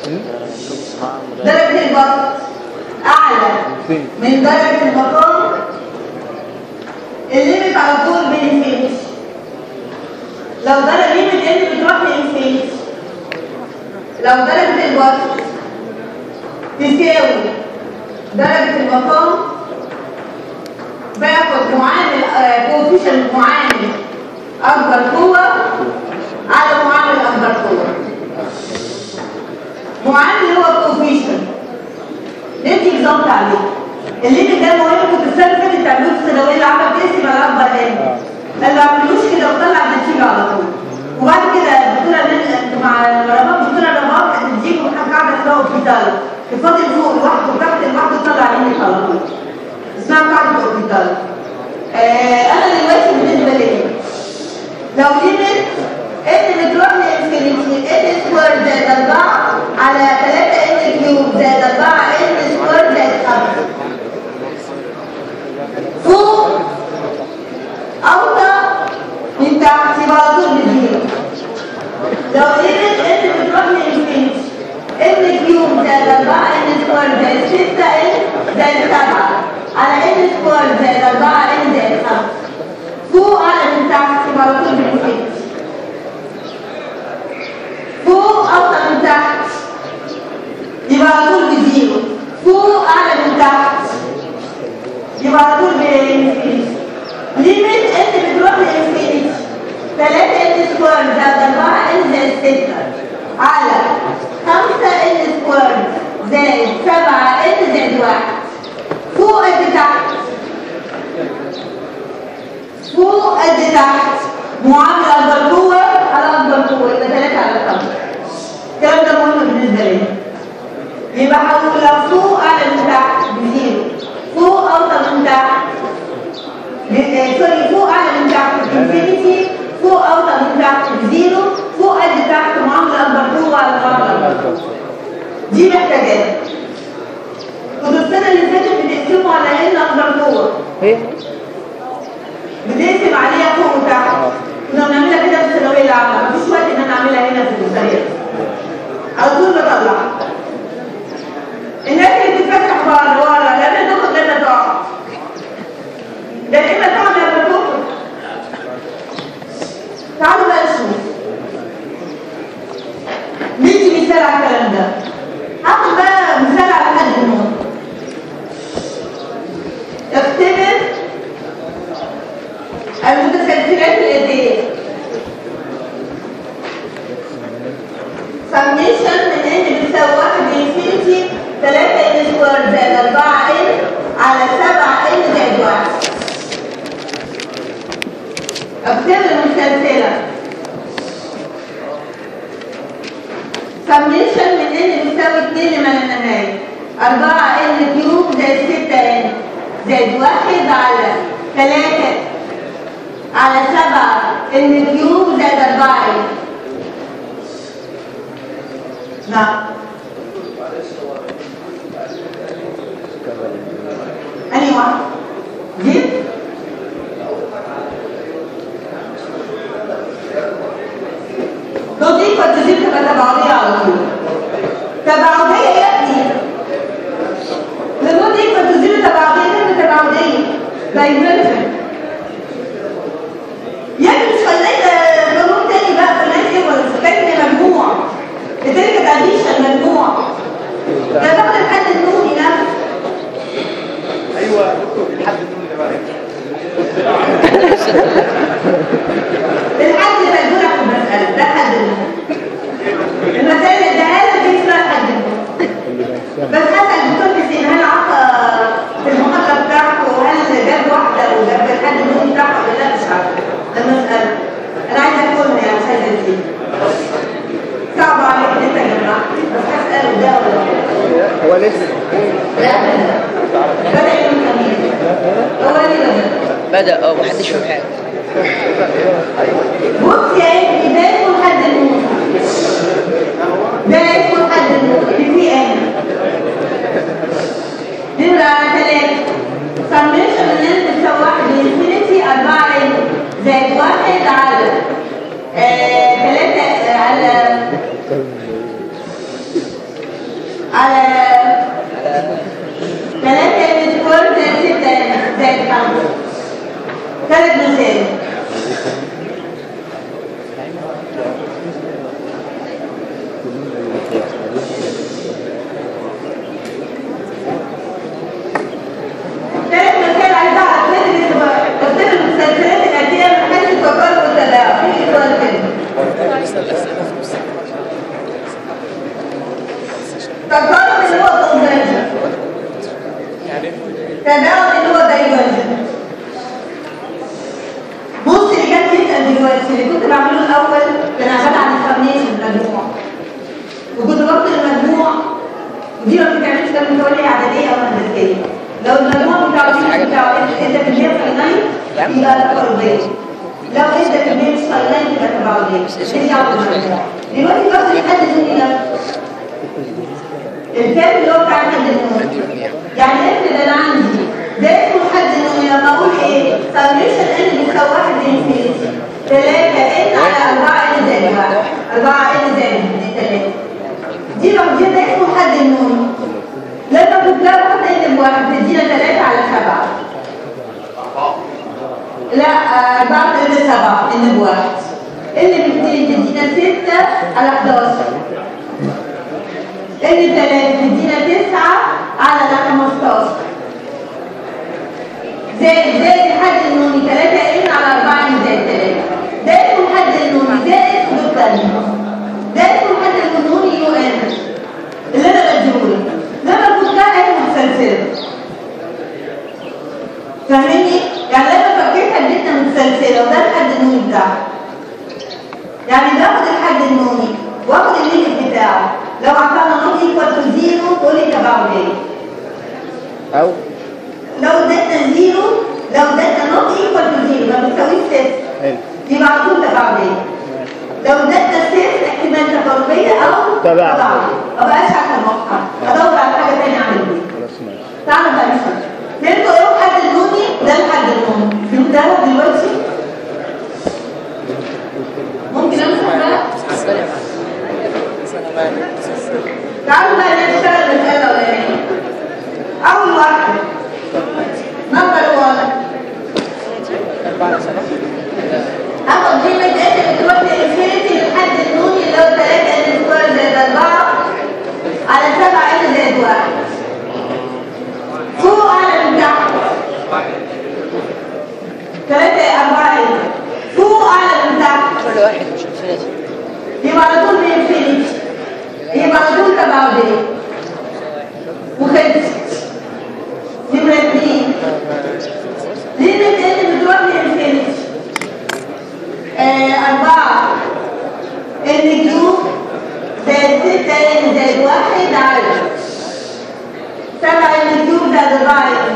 Speaker 1: درجة البسط أعلى من درجة المقام الليمت على طول بالانفينيتي لو درجة ليميت ان بتروح لانفينيتي لو درجة الوسط تساوي درجة المقام باخد معامل كوفيشنت معامل أكبر قوة على معامل أكبر قوة معامل هو كوفيشنت ندي اكزامبل عليه الليميت ده مهم كنت السنة اللي فاتت تعملوه في الثانوية العامة بتقسم على أكبر ليميت قال ما عملوش كده وطلع النتيجة على طول وبعد كده الدكتورة نن- مع رمضان الدكتورة رمضان هتديكم حاجة قاعدة اسمها اوبيتال الفاضل فوق لوحده وتحت لوحده طلع النتيجة على طول اسمها قاعدة اوبيتال آه أنا دلوقتي بالنسبة لي لو ليميت ان بتروح لانفينيتي ان سكوير زائد 4 على 3 ان كيوب زائد 4 ان سكوير زائد 5 فوق اوطى من تحت يبقى على طول بزيرو لو ليميت ان بتروح لانفينيتي ان كيوب زائد 4 ان سكوير زائد 6 ان زائد 7 على ان سكوير زائد 4 ان زائد 5 فوق اعلى من تحت يبقى على طول بالانفينيتي فوق اوطى من تحت يبقى على طول بزيرو فوق اعلى من تحت يبقى على طول بالانفينيتي ليميت ان بتروح للانفينيتي 3 ان سكوير زائد 4 ان زائد 6 على 5 ان سكوير زائد 7 ان زائد 1 فوق قد تحت فوق قد تحت معاملة أكبر قوة على أكبر قوة يبقى 3 على 5 الكلام ده مهم بالنسبة لي يبقى هقول لو فوق أعلى من تحت بزيرو فوق أوطى من تحت ب- سوري فوق أعلى من تحت بإنفينيتي فوق أوطى من تحت بزيرو فوق قد تحت معاملة أكبر قوة على معاملة أكبر قوة دي محتاجات كنتوا السنة اللي فاتت بتقسموا على إن أكبر قوة
Speaker 2: ايه
Speaker 1: بنقسم عليها فوق وتحت كنا بنعملها كده في الثانويه العامه مفيش وقت ان انا اعملها هنا في المستشفى على طول بطلع الناس اللي بتتفتح بره ورا لا تاخد لا تقع ده اما تعمل يا بتخرج تعالوا بقى نشوف ندي مثال على الكلام ده هاخد بقى مثال على حد النور اختبر المتسلسلات الآتية سميشن من ان بتساوي 1 بانفينيتي 3 ان سكوير زائد 4 ان على 7 ان زائد 1 اكتب المسلسلة سميشن من ان بتساوي 2 لما لا نهاية 4 ان كيوب زائد 6 ان زائد 1 على 3 على سبعة ان كيوب زائد أربعة ان نعم أنهي واحد؟ دي؟ لو دي كنت دي تبقى تبعوية على طول تبعوية يا ابني لو دي كنت دي تبعوية تبقى تبعوية دايفرجن يعني مش خليت قانون تاني بقى خليت ايه ولا خليت مجموع بتركب اديشن مجموع ده باخد الحد النوني نفسه
Speaker 4: ايوه دكتور الحد النون ده بقى
Speaker 1: الحد اللي مجموع في المسألة ده حد النون المسألة اللي اداها لك دي اسمها حد النون بس هسأل الدكتور حسين هل عطى في المحاضرة بتاعته هل جاب واحدة وجاب الحد النوني بتاعها ولا لا مش عارفة ده مسألة أنا عايزة أكون يعني مش عايزة أنسيه صعب عليك إن أنت جمعت بس هسأله ده ولا لا
Speaker 4: هو لسه
Speaker 1: لا بدأ يوم الخميس هو ليه بدأ
Speaker 2: بدأ اه محدش فاهم حاجة
Speaker 1: بص يا ابني ده اسمه حد النور ده اسمه حد النور اللي فيه ان نمرة ثلاثة سميشن من ان تساوي واحد لانفينيتي أربعة ان زائد واحد على آه، ثلاثة آه، على على ثلاثة ان سكوير زائد ستة ان زائد خمسة ثلاث مسائل ثلاث مسائل عايز اعرف ندرس تفسير المسلسلات الاتيه من حيث التقارب والتلاعب في سؤال كده تقارب اللي هو كونفرجن تباعد اللي هو دايفرجن بص اللي كان يسال دلوقتي اللي كنت بعمله الاول كان عباره عن الفورميشن المجموع وكنت باخد المجموع ودي ما بتتعملش ده من حوالي اعداديه او هندسيه لو المجموع بتاع الجيل بتاع انت كميه فاينانس يبقى فرضيه لو انت كميه مش فاينانس يبقى تبعوديه دي دعوه بالمجموع دلوقتي باخد الحد الدنيا ده الكام اللي هو بتاع الحد الدنيا يعني افرض انا عندي ده اسمه الحد الدنيا لما اقول ايه سميشن ان بيساوي واحد انفينيتي 3 ان على 4 ان زائد 1 4 ان زائد 3 دي لوحدها ده اسمه حد النون لما بتجاوب حتى ان بواحد تدينا 3 على 7 لا آه، أربعة ثلاثة سبعة إن بواحد إن باتنين تدينا ستة على 11 إن تلاتة تدينا تسعة على 15 زائد زائد الحد النوني 3 إن على 4 إن زائد 3 ده اسمه الحد النوني زائد حدود تانية ده اسمه الحد النوني يو إن اللي أنا بديهولك لما كنت قاعد متسلسلة فاهمني؟ يعني لما فكيتها اديتنا متسلسلة وده الحد النوني بتاعها يعني باخد الحد النوني واخد الليمت بتاعه لو عطانا نوت ايكوال تو زيرو تقولي تبعه ليه؟
Speaker 5: او
Speaker 1: لو اديتنا زيرو لو اديتنا نوت ايكوال تو زيرو ما بتساويش صفر
Speaker 4: حلو
Speaker 1: يبقى على طول تبعه ليه؟ لو اديتنا صفر احتمال تقربية او
Speaker 4: تبعه.
Speaker 1: تبعه ما بقاش عارفة الموقع ادور على حاجة تانية اعمل بيها
Speaker 4: خلاص ماشي
Speaker 1: تعالوا بقى نشوف فهمتوا ايه الحد النوني ده الحد النوني فهمتها دلوقتي ممكن امسح بقى تعالوا بقى نشتغل بالآلة الأولانية أول واحدة نمبر 1 هاخد قيمة اس بتروح لإنفينيتي للحد النوني اللي هو 3 ان سكوير زائد 4 على 7 ان زائد 1 فوق أعلى من تحت 3 4 ان فوق أعلى من تحت
Speaker 2: كل واحد مش انفينيتي
Speaker 1: يبقى على طول بإنفينيتي يبقى على طول تبعدين وخلصت نمرة اتنين ليميت ان بتروح لإنفينيتي آه أربعة ان كيوب زائد ستة ان زائد واحد على سبعة ان كيوب زائد أربعة ان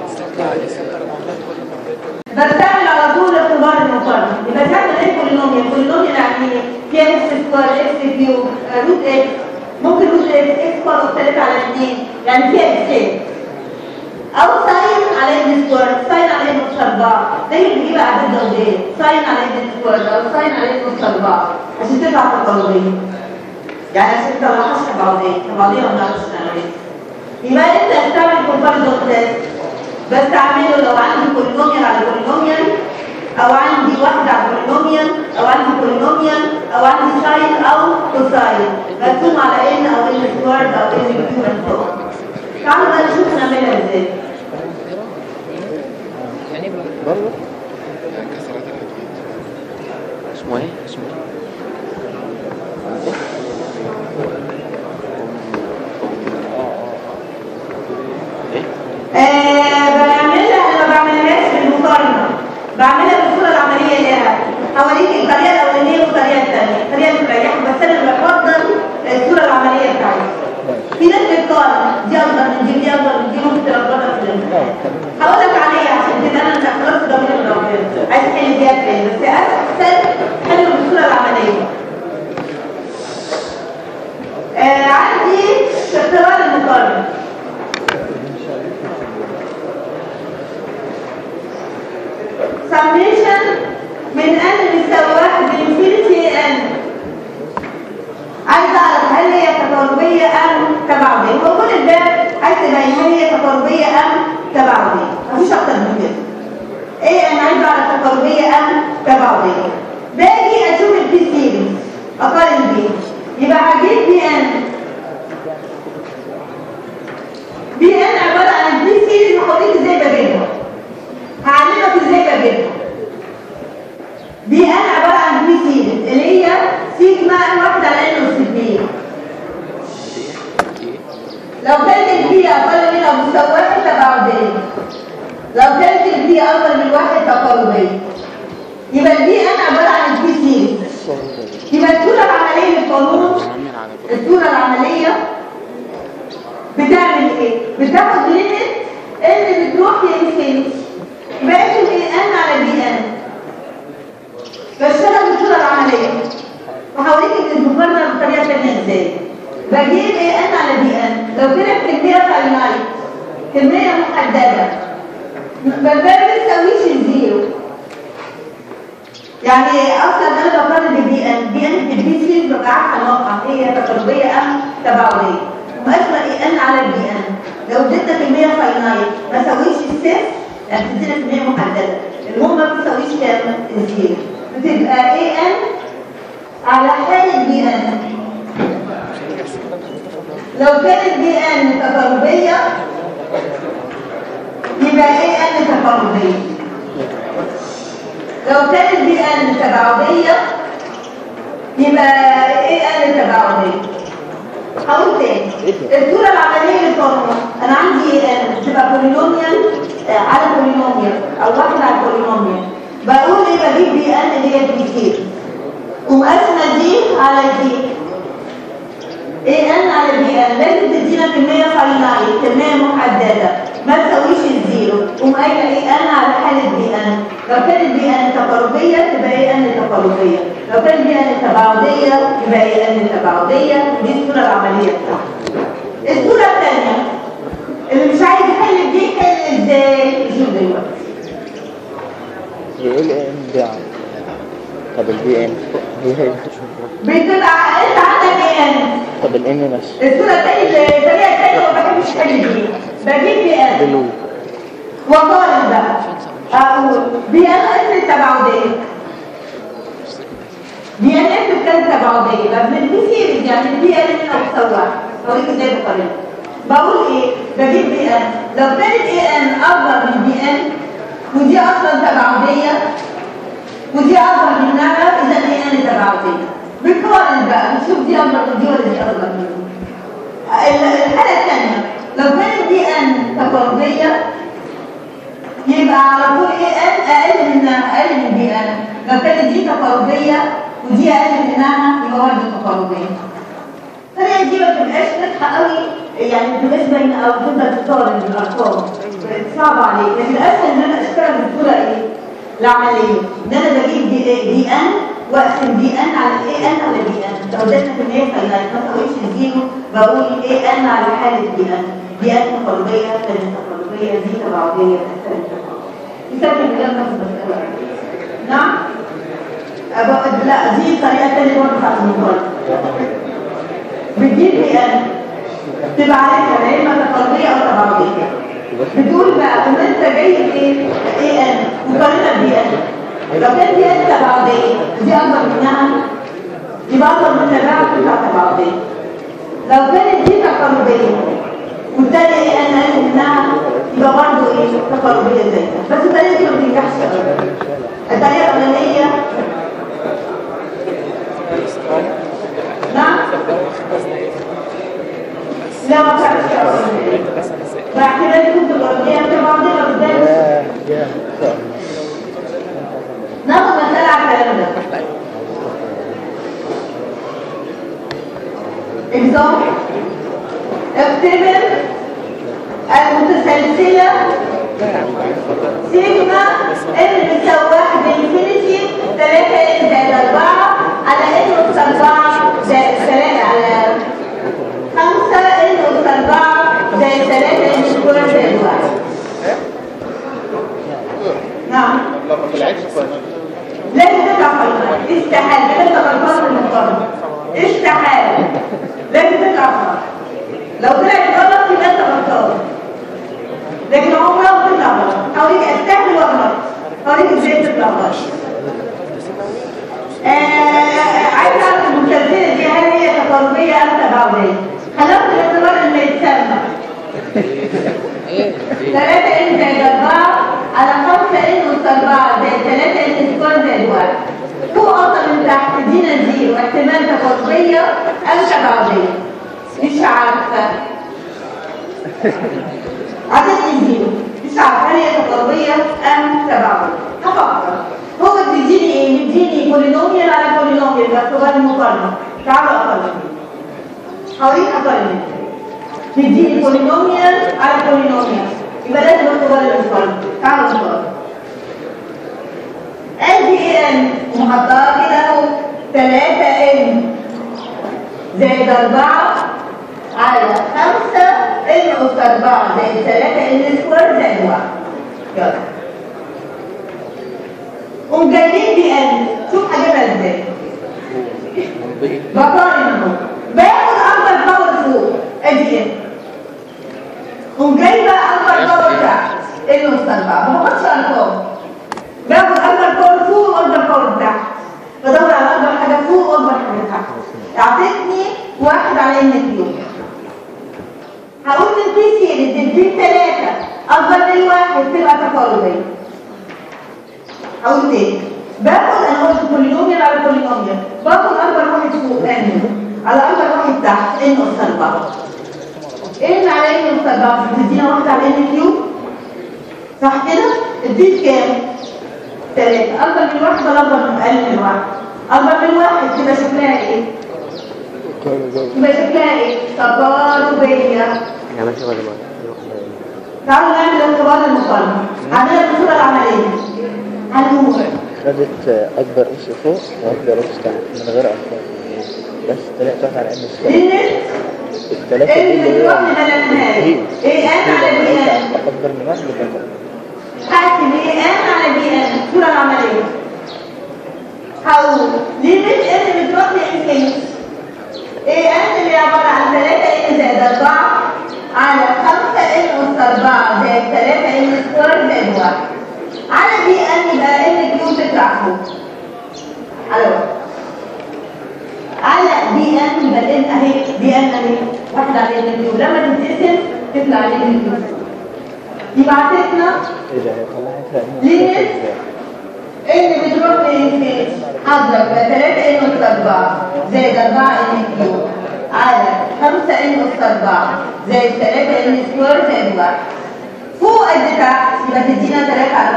Speaker 1: بستعمل على طول اختبار المقارنة يبقى تعمل ايه بولينوميال بولينوميال يعني ايه؟ فيها اكس سكوير اكس كيوب آه، روت اكس ممكن روت اكس اكس سكوير والتلاتة على اتنين يعني فيها اكسين او ساين على ان سكوير ساين على ان نص اربعة دايما بتجيب اعداد زوجية ساين على ان سكوير او ساين على ان نص اربعة عشان تطلع تقاربية يعني عشان تطلعهاش تبعضية تبعضية ولا ناقص ثانوية يبقى انت استعمل كومباريزون تيست بستعمله لو عندي بولينوميال على بولينوميال او عندي واحدة على بولينوميال او عندي بولينوميال او عندي ساين او كوساين مقسوم على ان او ان سكوير او ان كيوب and so on. تعالوا بقى نشوف نعملها ازاي
Speaker 2: يعني بقى
Speaker 5: برضه
Speaker 3: كسرات الأكيد
Speaker 5: اسمه ايه؟ اسمه ايه؟ ايه؟
Speaker 1: آه بعملها انا ما بعملهاش بالمقارنه بعملها بالصوره العمليه لها هوريك الطريقه الاولانيه والطريقه الثانيه الطريقه اللي بتريحك بس انا اللي بفضل الصوره العمليه بتاعتها في ناس بتقارن دي افضل من دي ودي افضل من دي ممكن تلخبطك في الامتحان هقول لك عليها عشان كده انا مش خلاص ضمير من ربنا عايز تحل دي ازاي بس احسن حلو بالصوره العمليه آه عندي اختبار المقارنه summation من n بيساوي واحد بانفينيتي n عايز اعرف هل هي تقاربية ام تباعدية هو كل الباب عايز تبين هل هي تقاربية ام تباعدية مفيش اكتر من كده ايه انا عايز اعرف تقاربية ام تباعدية باجي اشوف البي سيريز اقارن بيه يبقى هجيب بي ان بي ان عبارة عن البي سيريز وهوريك ازاي بجيبها هعلمك ازاي بجيبها دي انا عباره عن بي سيريز اللي هي سيجما ان واحد على ان اس بي لو كانت البي اقل من او مساوي واحد تباعديه لو كانت البي اكبر من واحد تقاربيه يبقى البي ان عباره عن البي سيريز يبقى الصوره العمليه للقانون الصوره العمليه بتعمل ايه؟ بتاخد ليميت ان بتروح لانفينيتي يبقى اسم ايه ان على بي ان بشتغل بالصوره العمليه وهوريك ان المقارنه بالطريقه الثانيه ازاي بجيب ايه ان على بي ان لو كانت كميه فاينايت كميه محدده ما بتساويش الزيرو يعني اصلا انا بقارن ببي ان بي ان في البي سي ببقى عارفه الموقع هي تقربيه ام تباعديه واسمى ايه ان على البي ان لو اديتنا كميه فاينايت ما ساويش الصفر يعني بتدينا كميه محدده المهم ما بتساويش كام زيرو بتبقى اي ان على حاله بي ان لو كانت بي ان تقاربيه يبقى اي ان تقاربيه لو كانت بي ان تباعديه يبقى ايه ان تباعديه هقول تاني الصوره العمليه للفورمولا انا عندي ايه ان تبقى بولينوميال آه، على بولينوميال او واحد على بولينوميال بقول ايه بجيب بي ان اللي هي بي كي ومقسمه دي على دي ايه ان على بي ان لازم تدينا كميه فاينايت كميه محدده ما تساويش الزيرو قوم قايله ايه ان على حاله بي ان لو كانت بي ان تقاربيه تبقى ايه ان تقاربيه لو كانت بي ان تباعديه يبقى ايه ان تباعديه دي الصوره العمليه بتاعتها الصوره الثانيه اللي مش عايز يحل دي يحل ازاي شوف دلوقتي
Speaker 2: ايه ال ام بي طب البي ان هي
Speaker 1: بتبقى انت عندك ايه ان
Speaker 2: طب الام نفسه
Speaker 1: الصوره الثانيه الطريقه الثانيه ما بحبش احل دي بجيب بي ان
Speaker 2: بلو
Speaker 1: وقارن بقى اقول بي ان اس التباعديه بي ان اس كانت تباعديه بقى من بي يعني البي ان هنا بتسوى اوريك ازاي بقارن بقول ايه بجيب بي ان لو كانت اي ان اكبر من بي ان ودي اصلا تباعديه ودي اكبر منها اذا اي ان تباعديه بنقارن بقى نشوف دي اكبر من دي ولا دي اكبر من دي الحاله الثانيه لو كانت دي ان تقاربيه يبقى على طول ايه ان اقل منها اقل من دي ان لو كانت دي تقاربيه ودي اقل منها يبقى برضه تقاربيه الطريقه دي ما بتبقاش واضحه قوي يعني ما بتبقاش باينه او تقدر تقارن بالارقام صعب عليك لكن الاسهل ان انا اشتغل بالصوره ايه؟ العمليه ان انا بجيب دي, دي ان واقسم دي ان على ايه ان على دي ان لو اديتنا كميه فاينات ما تساويش الزيرو بقول ايه ان على حاله دي ان دي ان تقاربيه كانت تقاربيه دي تباعديه كانت تباعديه يسجل الكلام ده في المساله نعم أبقى لا دي طريقه ثانيه برضه بتاعت المقارنه بتجيب بي ان تبقى عارفها يا اما تقاربيه او تباعديه بتقول بقى ان انت جاي ايه ايه ان مقارنه بي ان لو كان دي ان تباعديه دي اكبر منها يبقى اكبر من التباعد بتاع التباعديه لو كانت دي تقاربيه والتانية ايه ان اقل منها يبقى برضه ايه تقاربيه زيها بس الطريقه دي ما بتنجحش أبداً. الطريقه الاولانيه نعم لا ما تعرفش الاولانيه باعتباري كنت بقضيها تباعديه قدام
Speaker 2: يا يا
Speaker 1: ناخد مسألة على الكلام ده example اختبر المتسلسلة سيجما ان بتساوي واحد انفينيتي 3 ان زائد 4 على ان اس 4 زائد 3 على 5 ان اس 4 زائد 3 ان سكوير زائد 1 نعم
Speaker 4: لو ما طلعتش كويس
Speaker 1: لازم تطلع فاينل استحالة كده انت غلطان في المقارنة استحالة لازم تطلع فاينل لو طلعت غلط يبقى انت غلطان لكن عمرها ما تطلع غلط هوريك استهبل واغلط هوريك ازاي تطلع غلط آه، عايز اعرف المسلسلة دي هل هي تقاربية ام تباعدية؟ خلقت الاختبار اللي يتسمى 3 ان زائد 4 على 5 ان اس 4 زائد 3 ان سكوير زائد 1 فوق اصلا من تحت ادينا زيرو احتمال تقاربيه ام تباعديه مش عارفه عدد زيرو مش عارفه هل هي تقاربيه ام تباعديه هفكر هو بيديني ايه؟ بيديني بولينوميال على بولينوميال باعتبار المقارنه تعالوا اقارن هوريك اقارن تديني بولينوميال على بولينوميال يبقى لازم اختبار المقارنه تعالوا نقارن ادي ايه ان محطها كده اهو 3 ان زائد 4 على 5 ان اس 4 زائد 3 ان سكوير زائد 1 يلا قوم جايبين دي ان شوف هجيبها ازاي بقارن اهو باخد اكبر باور فوق ادي ان قوم جايبه اكبر باور تحت ان اس 4 ان كيو هقول من في سيريز البي 3 اكبر من واحد تبقى تفاضليه هقول تاني باخد انا قلت بولينوميال على بولينوميال باخد اكبر واحد فوق ان على اكبر واحد تحت ان اس 4 ان على ان اس 4 بتدينا واحده على ان كيو صح كده؟ اديت كام؟ ثلاثة أكبر من واحد ولا أكبر من أقل من واحد؟ أكبر من واحد تبقى شكلها إيه؟ يبقى شكلها إيه؟ تقاربية
Speaker 5: يعني ماشي ولا ما
Speaker 1: تعالوا نعمل اختبار المقارنة عندنا الصورة العملية هنقول
Speaker 6: خدت اكبر اس فوق واكبر اس تحت من غير ارقام بس طلعت واحد على ان السالب
Speaker 1: لأن
Speaker 6: الثلاثه دي اللي
Speaker 1: اللي
Speaker 6: هي
Speaker 1: بنروح لملكناها
Speaker 6: هي
Speaker 1: إيه أن على بي أن
Speaker 6: اكبر من واحد يبقى كده.
Speaker 1: حاسب إيه أن على بي أن الصورة العملية هقول ليميت ان بتروح لانفينيتي ايه ان اللي عباره عن 3 ان زائد 4 على 5 ان اس 4 زائد 3 ان سكوير زائد 1 على دي ان يبقى ان كيو تطلع فوق على واحد على دي ان يبقى الان اهي دي ان اهي واحده على ان كيو لما تتقسم تطلع ان كيو يبقى عطتنا
Speaker 6: ايه ده هي طلعت ان
Speaker 1: ليه؟
Speaker 6: ازاي
Speaker 1: ان بتروح لانفين اضرب 3 ان اس 4 زائد 4 ان كيو على 5 ان اس 4 زائد 3 ان سكوير زائد 1 فوق قد تحت يبقى تدينا 3 على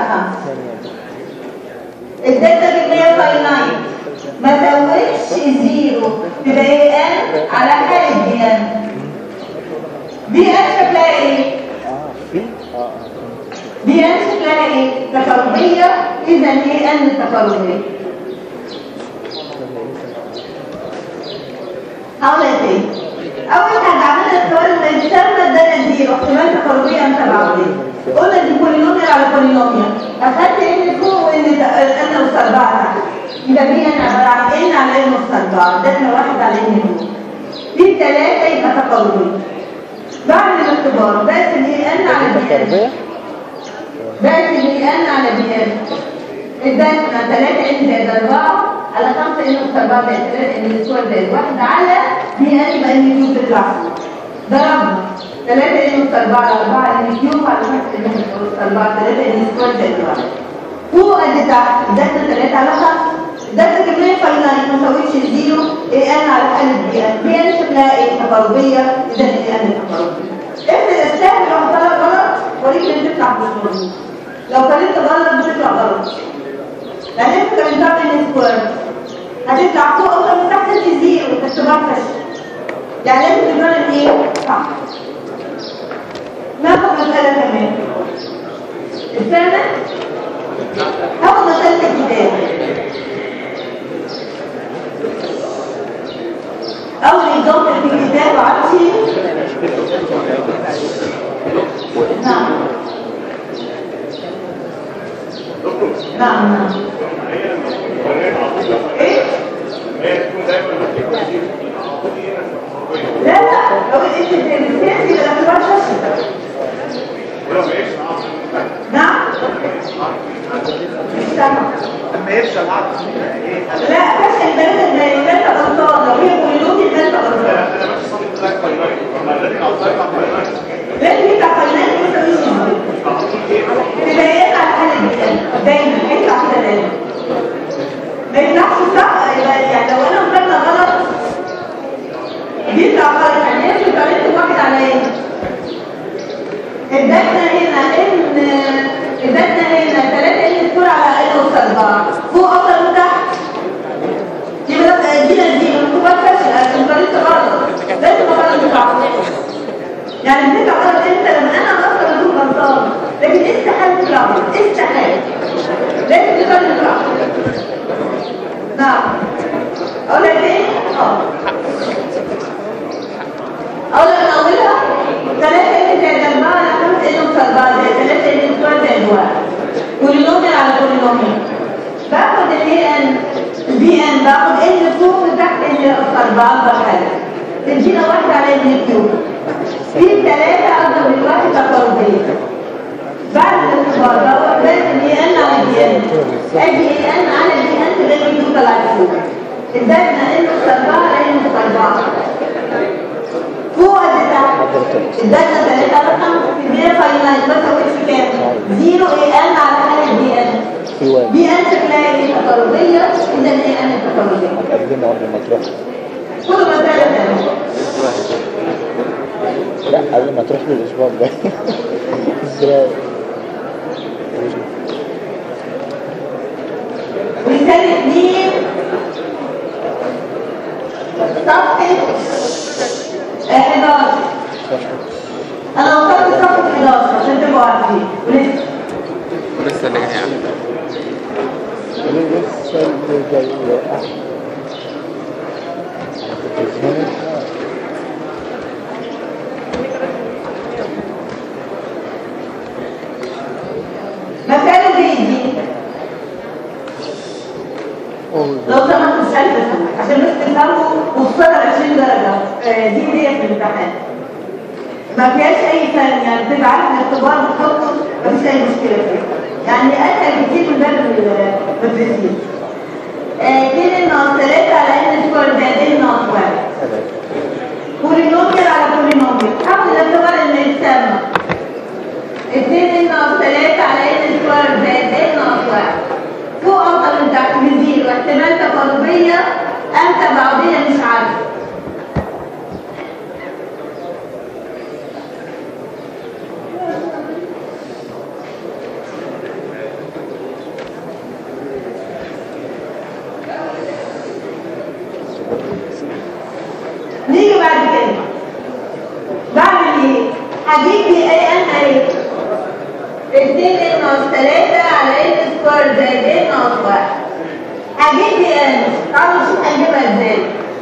Speaker 1: 5 الداتا كمية فاينايت ما زودش زيرو تبقى ايه ان على حالة دي ان دي ان شكلها ايه؟
Speaker 6: اه في اه اه
Speaker 1: دي ان شكلها ايه؟ تقاربية اذا ايه ان تقاربية هقول تاني اول حاجه عملنا اختبار المجتمع ده نزيرو احتمال تقاربيه انت بعضين قلنا دي بولينوميال على بولينوميال اخدت ان فوق وان ان اس 4 تحت يبقى دي انا عباره عن ان على ان اس 4 ده احنا واحد على ان فوق في ثلاثه يبقى تقاربيه بعمل الاختبار بقسم ايه ان على دي ان
Speaker 6: تربيه
Speaker 1: بقسم ايه ان على دي ان ادتنا 3 ان زائد 4 على 5 ان اس 4 زائد 3 ان سكوير زائد 1 على دي ان يبقى ان كيو تطلع فوق ضربنا 3 ان اس 4 على 4 ان كيو على 5 ان اس 4 3 ان سكوير زائد 1 فوق قد تحت ادتنا 3 على 5 ادتنا كمية فاينالي ما سويتش الزيرو ايه ان على حالة دي ان دي ان شكلها ايه تقاربية اذا ايه ان تقاربية افرض استهبل لو طلع غلط وريك ان تطلع مش مظبوط لو كانت غلط بتطلع غلط لان انت من بتاع ان سكوير هتطلع فوق اكتر من تحت انت زيرو اختبار فشل يعني لازم تقارن ايه صح ناخد مسألة كمان الثامن هاخد مسألة الكتاب أول إضافة في الكتاب عطي نعم نعم نعم ايه؟ لا لا لو انت السياسي يبقى الاختبار فشل نعم مش سامع
Speaker 4: لما يفشل عقد ايه
Speaker 1: لا فشل بلد المالي انت غلطان لو هي بولينومي يبقى انت غلطان
Speaker 4: انا ماشي صديق لك فاينانس ما الذي اوصلك فاينانس
Speaker 1: لازم يطلع فنان ويسوي تبقى ايه على حالة جدا دايما هيطلع كده دايما ما يطلعش صح يبقى يعني لو انا مختارة غلط بيطلع غلط يعني انتوا طريقة واحد على ايه؟ ادتنا هنا ان ادتنا هنا 3 ان سكور على ان اس 4 فوق اكتر من تحت يبقى لو ادينا دي الكبار فشل عشان طريقة غلط لازم غلط يطلع يعني بتطلع غلط انت لما انا غلط اكون غلطان لكن استحاله تطلع غلط استحاله لازم تقدر تطلع نعم اقول لك ايه؟ اه اقول لك اولها 3 ان زائد 4 على 5 ان اس 4 زائد 3 ان سكوير زائد 1 بولينوميال على بولينوميال باخد الاي ان البي ان باخد ان فوق وتحت ان اس 4 اكبر حاجه تدينا واحده على ان كيوب في ثلاثة أكبر من واحد تقاربية بعد الاختبار بقى لازم اي ان على دي ان ادي اي ان على دي ان تلاقي دي طلعت فوق ادتنا ان اس 4 على ان اس 4 الدالة ثلاثة رقم كبيرة فاينلايت بساويش كام؟ زيرو اي ان على حالة بي ان
Speaker 6: في واحد
Speaker 1: بي ان شكلها ايه تقاربية اذا اي ان تقاربية
Speaker 6: قدمنا قبل ما تروح
Speaker 1: كل مسألة ثانية
Speaker 6: لا قبل ما تروح له الاسبوع الجاي ازاي
Speaker 1: مثال اثنين صفحة آه، 11 انا وصلت صفحة 11 عشان تبقوا عارفين ولسه
Speaker 3: ولسه اللي جاي يعني
Speaker 6: لسه اللي جاي كنت ازاي
Speaker 1: مكانه بيجي لو سمحت مش عايزة أسمع، عشان بس تفهموا وصلها 20 درجة آه، دي هي في الامتحان ما فيهاش أي فن يعني بتبقى عارف الاختبار بتحطه مفيش أي مشكلة فيه يعني أسهل كتير من باب المدرسين اتنين ناقص تلاتة على ان سكوير زائد ناقص واحد بولينوميال على بولينوميال حاول الاختبار ان يتسمى اتنين ناقص تلاتة على ان سكوير زائد ناقص واحد فوق أفضل من تحت من زيرو احتمال تقاربية أم تباعدية مش عارفة نيجي بعد كده بعمل ايه؟ هجيب لي اي ان ايه؟ اتنين ان ناقص تلاتة على ان سكوير زائد ان ناقص واحد هجيب لي ان تعالوا نشوف هنجيبها ازاي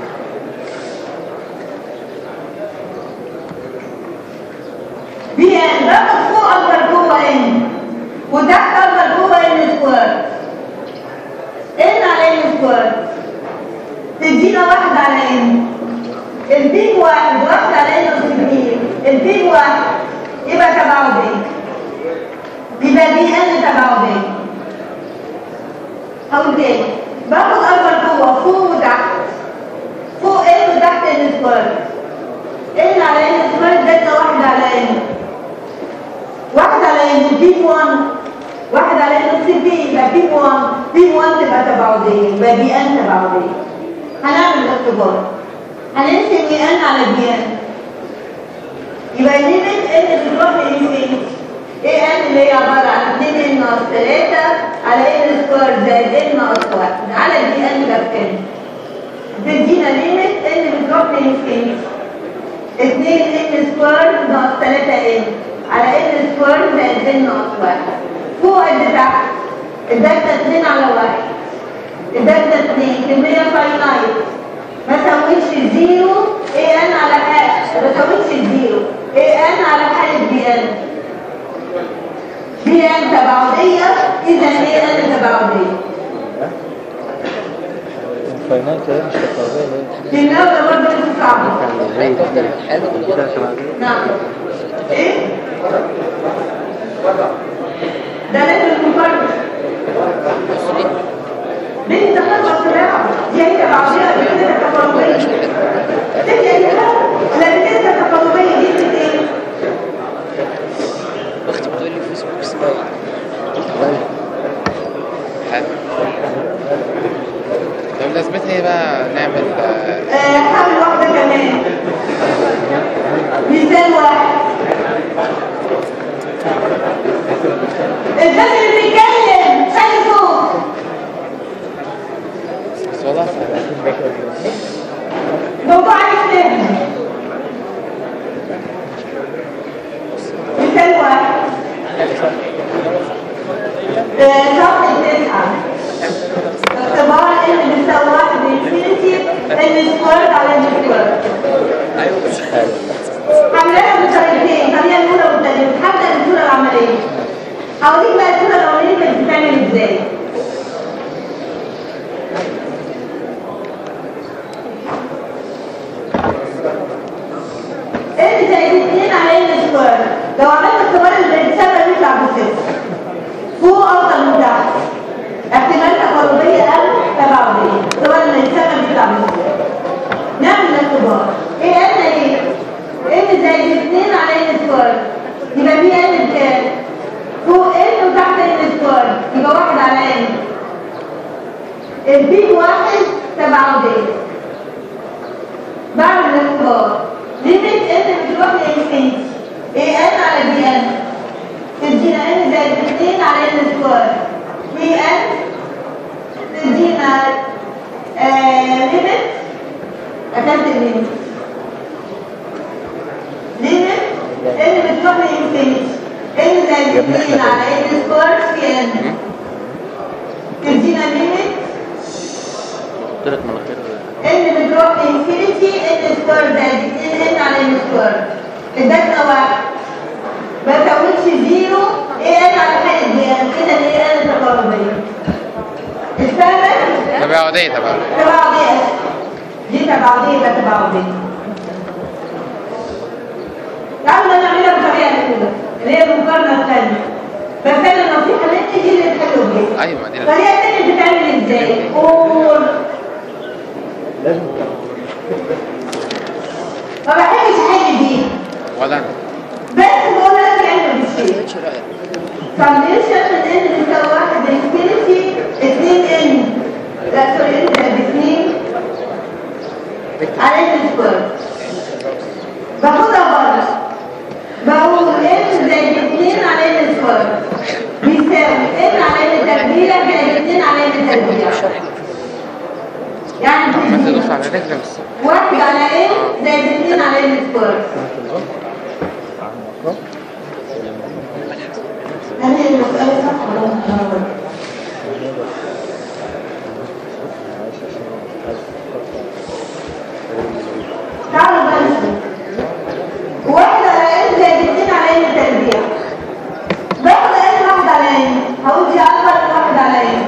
Speaker 1: دي ان باخد فوق اكبر جوه ان وتحت اكبر جوه ان سكوير ان على ان سكوير تدينا واحد على ان البيج واحد واحد على ان نص كبير البيج واحد يبقى تباعدين يبقى دي ان تباعدين هقول تاني باخد اكبر جوه فوق وتحت فوق ان وتحت ان سكوير ان على ان سكوير ده واحد على ان واحد على ان بي 1 واحد على ان نص بي يبقى بي 1 بي 1 تبقى تباعديه يبقى بي ان تباعديه هنعمل الاختبار هنقسم بي ان على بي ان يبقى ليميت ان بتروح لانفينيتي ايه ان اللي هي عباره عن 2 ان ناقص 3 على ان سكوير زائد ان ناقص 1 على بي ان ده بكام؟ تدينا ليميت ان بتروح لانفينيتي 2 ان سكوير ناقص 3 ان على ان سكوير زائد ان ناقص 1 فوق قد تحت الدالتا 2 على 1 الدالتا 2 كميه فاينايت ما سويتش زيرو اي ان على حاجه ما سويتش زيرو اي ان على حاله بي ان بي ان تباعديه اذا اي ان تباعديه
Speaker 6: الفاينانس ده مش تقريبا
Speaker 1: في الاول برضه لسه صعبه نعم ايه ده لازم المفرد ليه تخلص بسرعه دي هي تباعديه دي كده تقاربيه تيجي هي لان كده تقاربيه دي بت ايه
Speaker 2: اختي بتقول لي فيسبوك سباي
Speaker 3: حلو طب لازمتها ايه بقى نعمل آه،
Speaker 1: آه، حاول واحدة كمان مثال واحد الناس اللي بيتكلم شايف صوت
Speaker 3: بس والله سهل.
Speaker 1: موضوع عايز تاني مثال واحد آه، صفحة تسعة اختبار ان بيساوي واحد انفينيتي ان سكوير على ان سكوير عاملاها بطريقتين الطريقه الاولى والثانيه هبدا بالصوره العمليه هوريك بقى الصوره الاولانيه كانت بتتعمل ازاي ان زائد 2 على ان سكوير لو عملت اختبار البريتسابه يطلع بصفر فوق افضل من تحت واحد تبع وديه بعمل الاختبار ليميت ان بتروح لانفينيتي اي ان على بي ان تدينا ان زائد 2 على ان سكوير بي ان تدينا ليميت اكلت الليميت ليميت ان بتروح لانفينيتي ان زائد 2 على ان سكوير في ان تدينا ليميت
Speaker 5: طلعت مناخير
Speaker 1: ان بتروح لانفينيتي ان سكوير زائد 2 ان على ان سكوير ادتنا واحد ما تساويش زيرو ايه ان على حاجه دي كده اللي هي ان تقاربيه استنى
Speaker 3: تبعودية تبع
Speaker 1: تبعضية دي تبعضية يبقى تبعضية تعالوا نعملها بطريقة كده اللي هي المقارنة الثانية بس انا لو في حالات دي اللي تحلوا بيها
Speaker 3: ايوه ما دي
Speaker 1: الطريقة الثانية بتتعمل ازاي؟ قول
Speaker 6: لازم
Speaker 1: ما بحبش حاجة دي
Speaker 3: ولا انا
Speaker 1: بس بقول لك يعني بالشيء فالنيشن من ان بيساوي واحد انفينيتي 2 ان لا سوري ان زائد 2 على ان سكوير باخدها بره بقول ان زائد 2 على ان سكوير بيساوي ان على ان تربيع زائد 2 على ان تربيع يعني
Speaker 3: ما
Speaker 1: بتدينا
Speaker 3: تدوس على رجل بس
Speaker 1: واحد على ان زائد 2 على ان سكوير هذه المسألة صح ولا لا؟ تعالوا بقى نشوف. واحد على ان زائد اتنين على ان تربيع باخد ان واحد على ان هقول دي اكبر من واحد على ان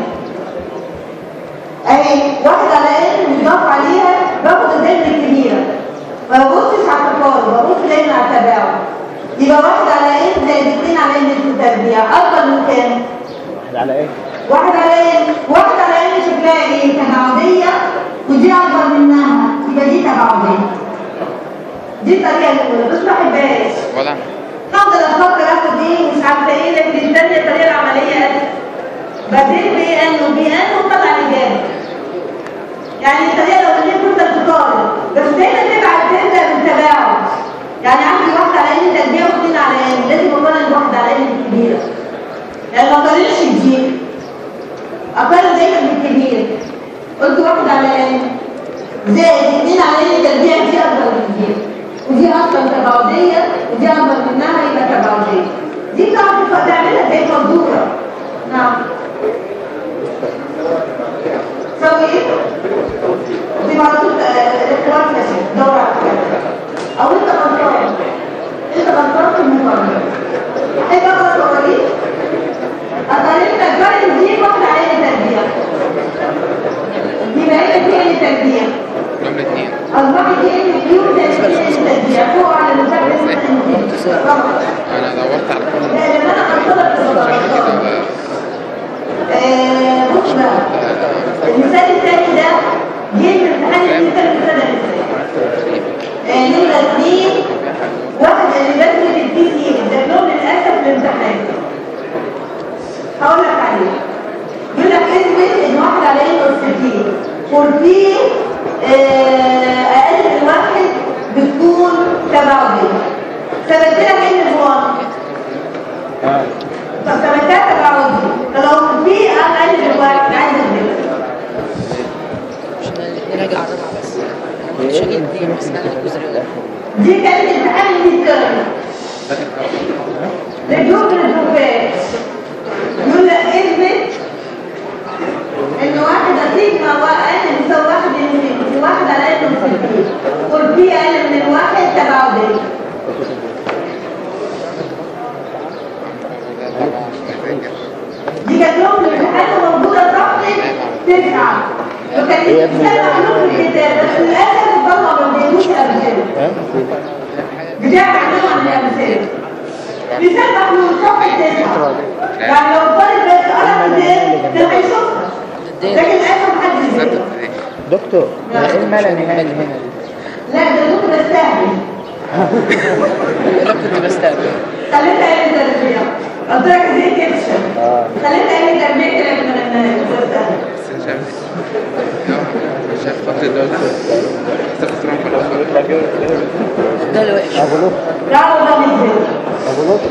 Speaker 1: اهي واحد على ان مضاف عليها باخد الدم الكبيرة ما ببصش على التقارب ببص دايما على التباعد يبقى واحد على ان زائد اتنين على ان تربيع اكبر من كام؟
Speaker 6: واحد على ايه؟
Speaker 1: واحد على ايه؟ واحد على ايه شكلها ايه؟ تباعدية ودي اكبر منها يبقى دي تباعدية دي الطريقة الأولى بس ما بحبهاش
Speaker 3: ولا انا
Speaker 1: هفضل افكر اخد ايه مش عارفة ايه لكن الثانية الطريقة العملية أسهل بديل بي ان وبي ان وطلع الإجابة يعني الطريقة الأولانية تفضل تقارن بس دايما تبعت تبدأ بالتباعد يعني عندي واحدة على ان تربية واثنين على ان لازم اقارن واحدة على ان الكبيرة يعني ما اقارنش دي اقارن دايما بالكبير قلت واحد على ان زائد اثنين على ان تربيع دي اكبر من دي ودي اصلا تباعديه ودي اكبر منها يبقى تباعديه دي بتعرف تعملها زي فزوره نعم سوي ايه؟ دي على طول الاختبار فاشل دور على حاجه او انت غلطان انت غلطان في المقارنه ايه بقى الصواريخ؟ أقارنت الجاري دي واحدة على تربية يبقى هي دي اللي تربية
Speaker 3: يوم الاثنين
Speaker 1: أصبحت دي اللي كيو تربية تربية فوق على المسافة طبعا
Speaker 3: انا دورت على كل
Speaker 1: لا لما أنا أنطلق
Speaker 3: كده بقى.
Speaker 1: آه، بص بقى المثال الثاني ده جه من امتحان المثال السنة اللي فاتت نمرة اثنين واحد اللي لازم البي سي ده لهم للأسف الامتحان هقول لك عليه يقول لك اثبت ان واحد على ان اس بي فور بي اقل من واحد بتكون تباعدية ثبت لك ان بوان طب ثبتها تباعدية فلو في اقل من واحد عايز اثبت
Speaker 2: عشان الاثنين راجع على الرابعة بس مش هجيب دي بس انا الجزء الاول
Speaker 1: دي كانت امتحان الميدترم للجوب للجوبات يقول لك اثبت ان واحد سيجما واقل بيساوي واحد انفينيتي واحد على ان انفينيتي والبي اقل من الواحد تباعدية دي كانت لهم الامتحان موجودة صفحة تسعة وكانت الإنسان معلوم في الكتاب بس للأسف الطلبة ما بيدوش أمثلة بتاع معلومة عن الأمثلة مثال محلول صفحة تسعة يعني لو الطالب بس قرأ مثال كان هيشوفها لكن للأسف محدش بيشوفها
Speaker 6: دكتور
Speaker 1: نعم.
Speaker 6: ايه المعنى النهائي اللي هنا دي؟
Speaker 1: لا ده ممكن استهبل
Speaker 2: انا كنت بستقبل
Speaker 1: خليت عيني تربية قلت لك زي كبشة
Speaker 6: اه
Speaker 1: خليت عيني تربية كده من المستهبل
Speaker 3: شايف شايف خط الدولة حسب الصراحة في الأخر
Speaker 2: ده اللي وحش
Speaker 6: ابو لطف
Speaker 1: تعالوا بقى ننزل
Speaker 6: ابو لطف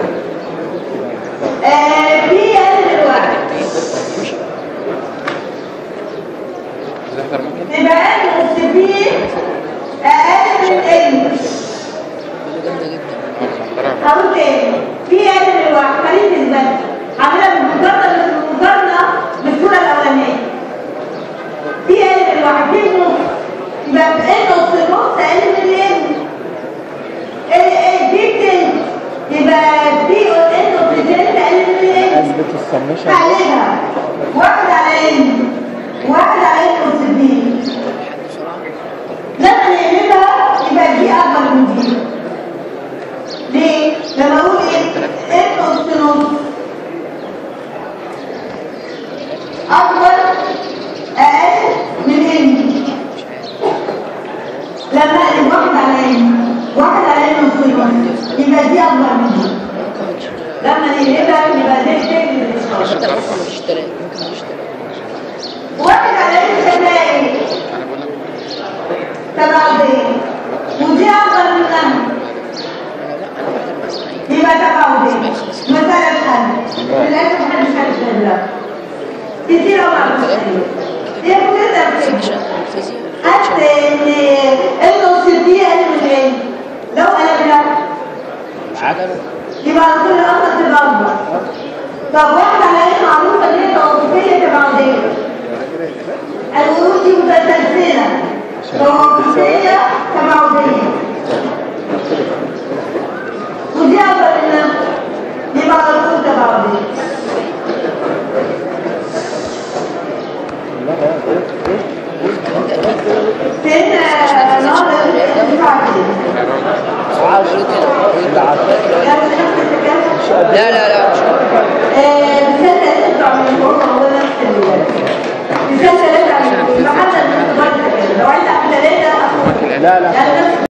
Speaker 1: آه، في قلب الواحد
Speaker 3: زهر ممكن
Speaker 1: تبقى المستفيد اقل من ال
Speaker 2: جامده جدا
Speaker 1: هقول تاني في قلب الواحد خليك تثبت عاملها بالمقارنه بالمقارنه بالصوره الاولانيه في قلب الواحد في نص يبقى في ان نص نص اقل من ال دي بتنت يبقى في ان نص تنت اقل من ال
Speaker 6: اثبت السمشن
Speaker 1: عليها واحد على ان واحد على ان نص دي لما نقلبها يبقى دي اكبر من دي ليه؟ لما اقول ايه؟ ان نص نص اكبر اقل من ان لما اقلب واحد على ان واحد على ان نص نص يبقى دي اكبر من دي لما نقلبها يبقى دي تجري الاشاره
Speaker 2: حتى ممكن مفيش تلاقي ممكن مفيش تلاقي
Speaker 1: واحد على الشمال تبعدين ودي أفضل منها يبقى تبعدين مسألة حل للأسف محدش عارف يحلها كتير أوي على المسألة هي كلها
Speaker 2: عشان
Speaker 1: كده
Speaker 2: الفيزياء
Speaker 1: حتى إن النص دي أقل من إيه؟ لو قلبنا يبقى على طول الأرض تبقى أكبر طب واحد على إيه معروفة إن هي توقفية تبعدين الورود دي متسلسلة توقفية تبعدية ودي أكبر منها يبقى على طول تبعدية فين النهارده الدفاع كده؟
Speaker 2: لا لا لا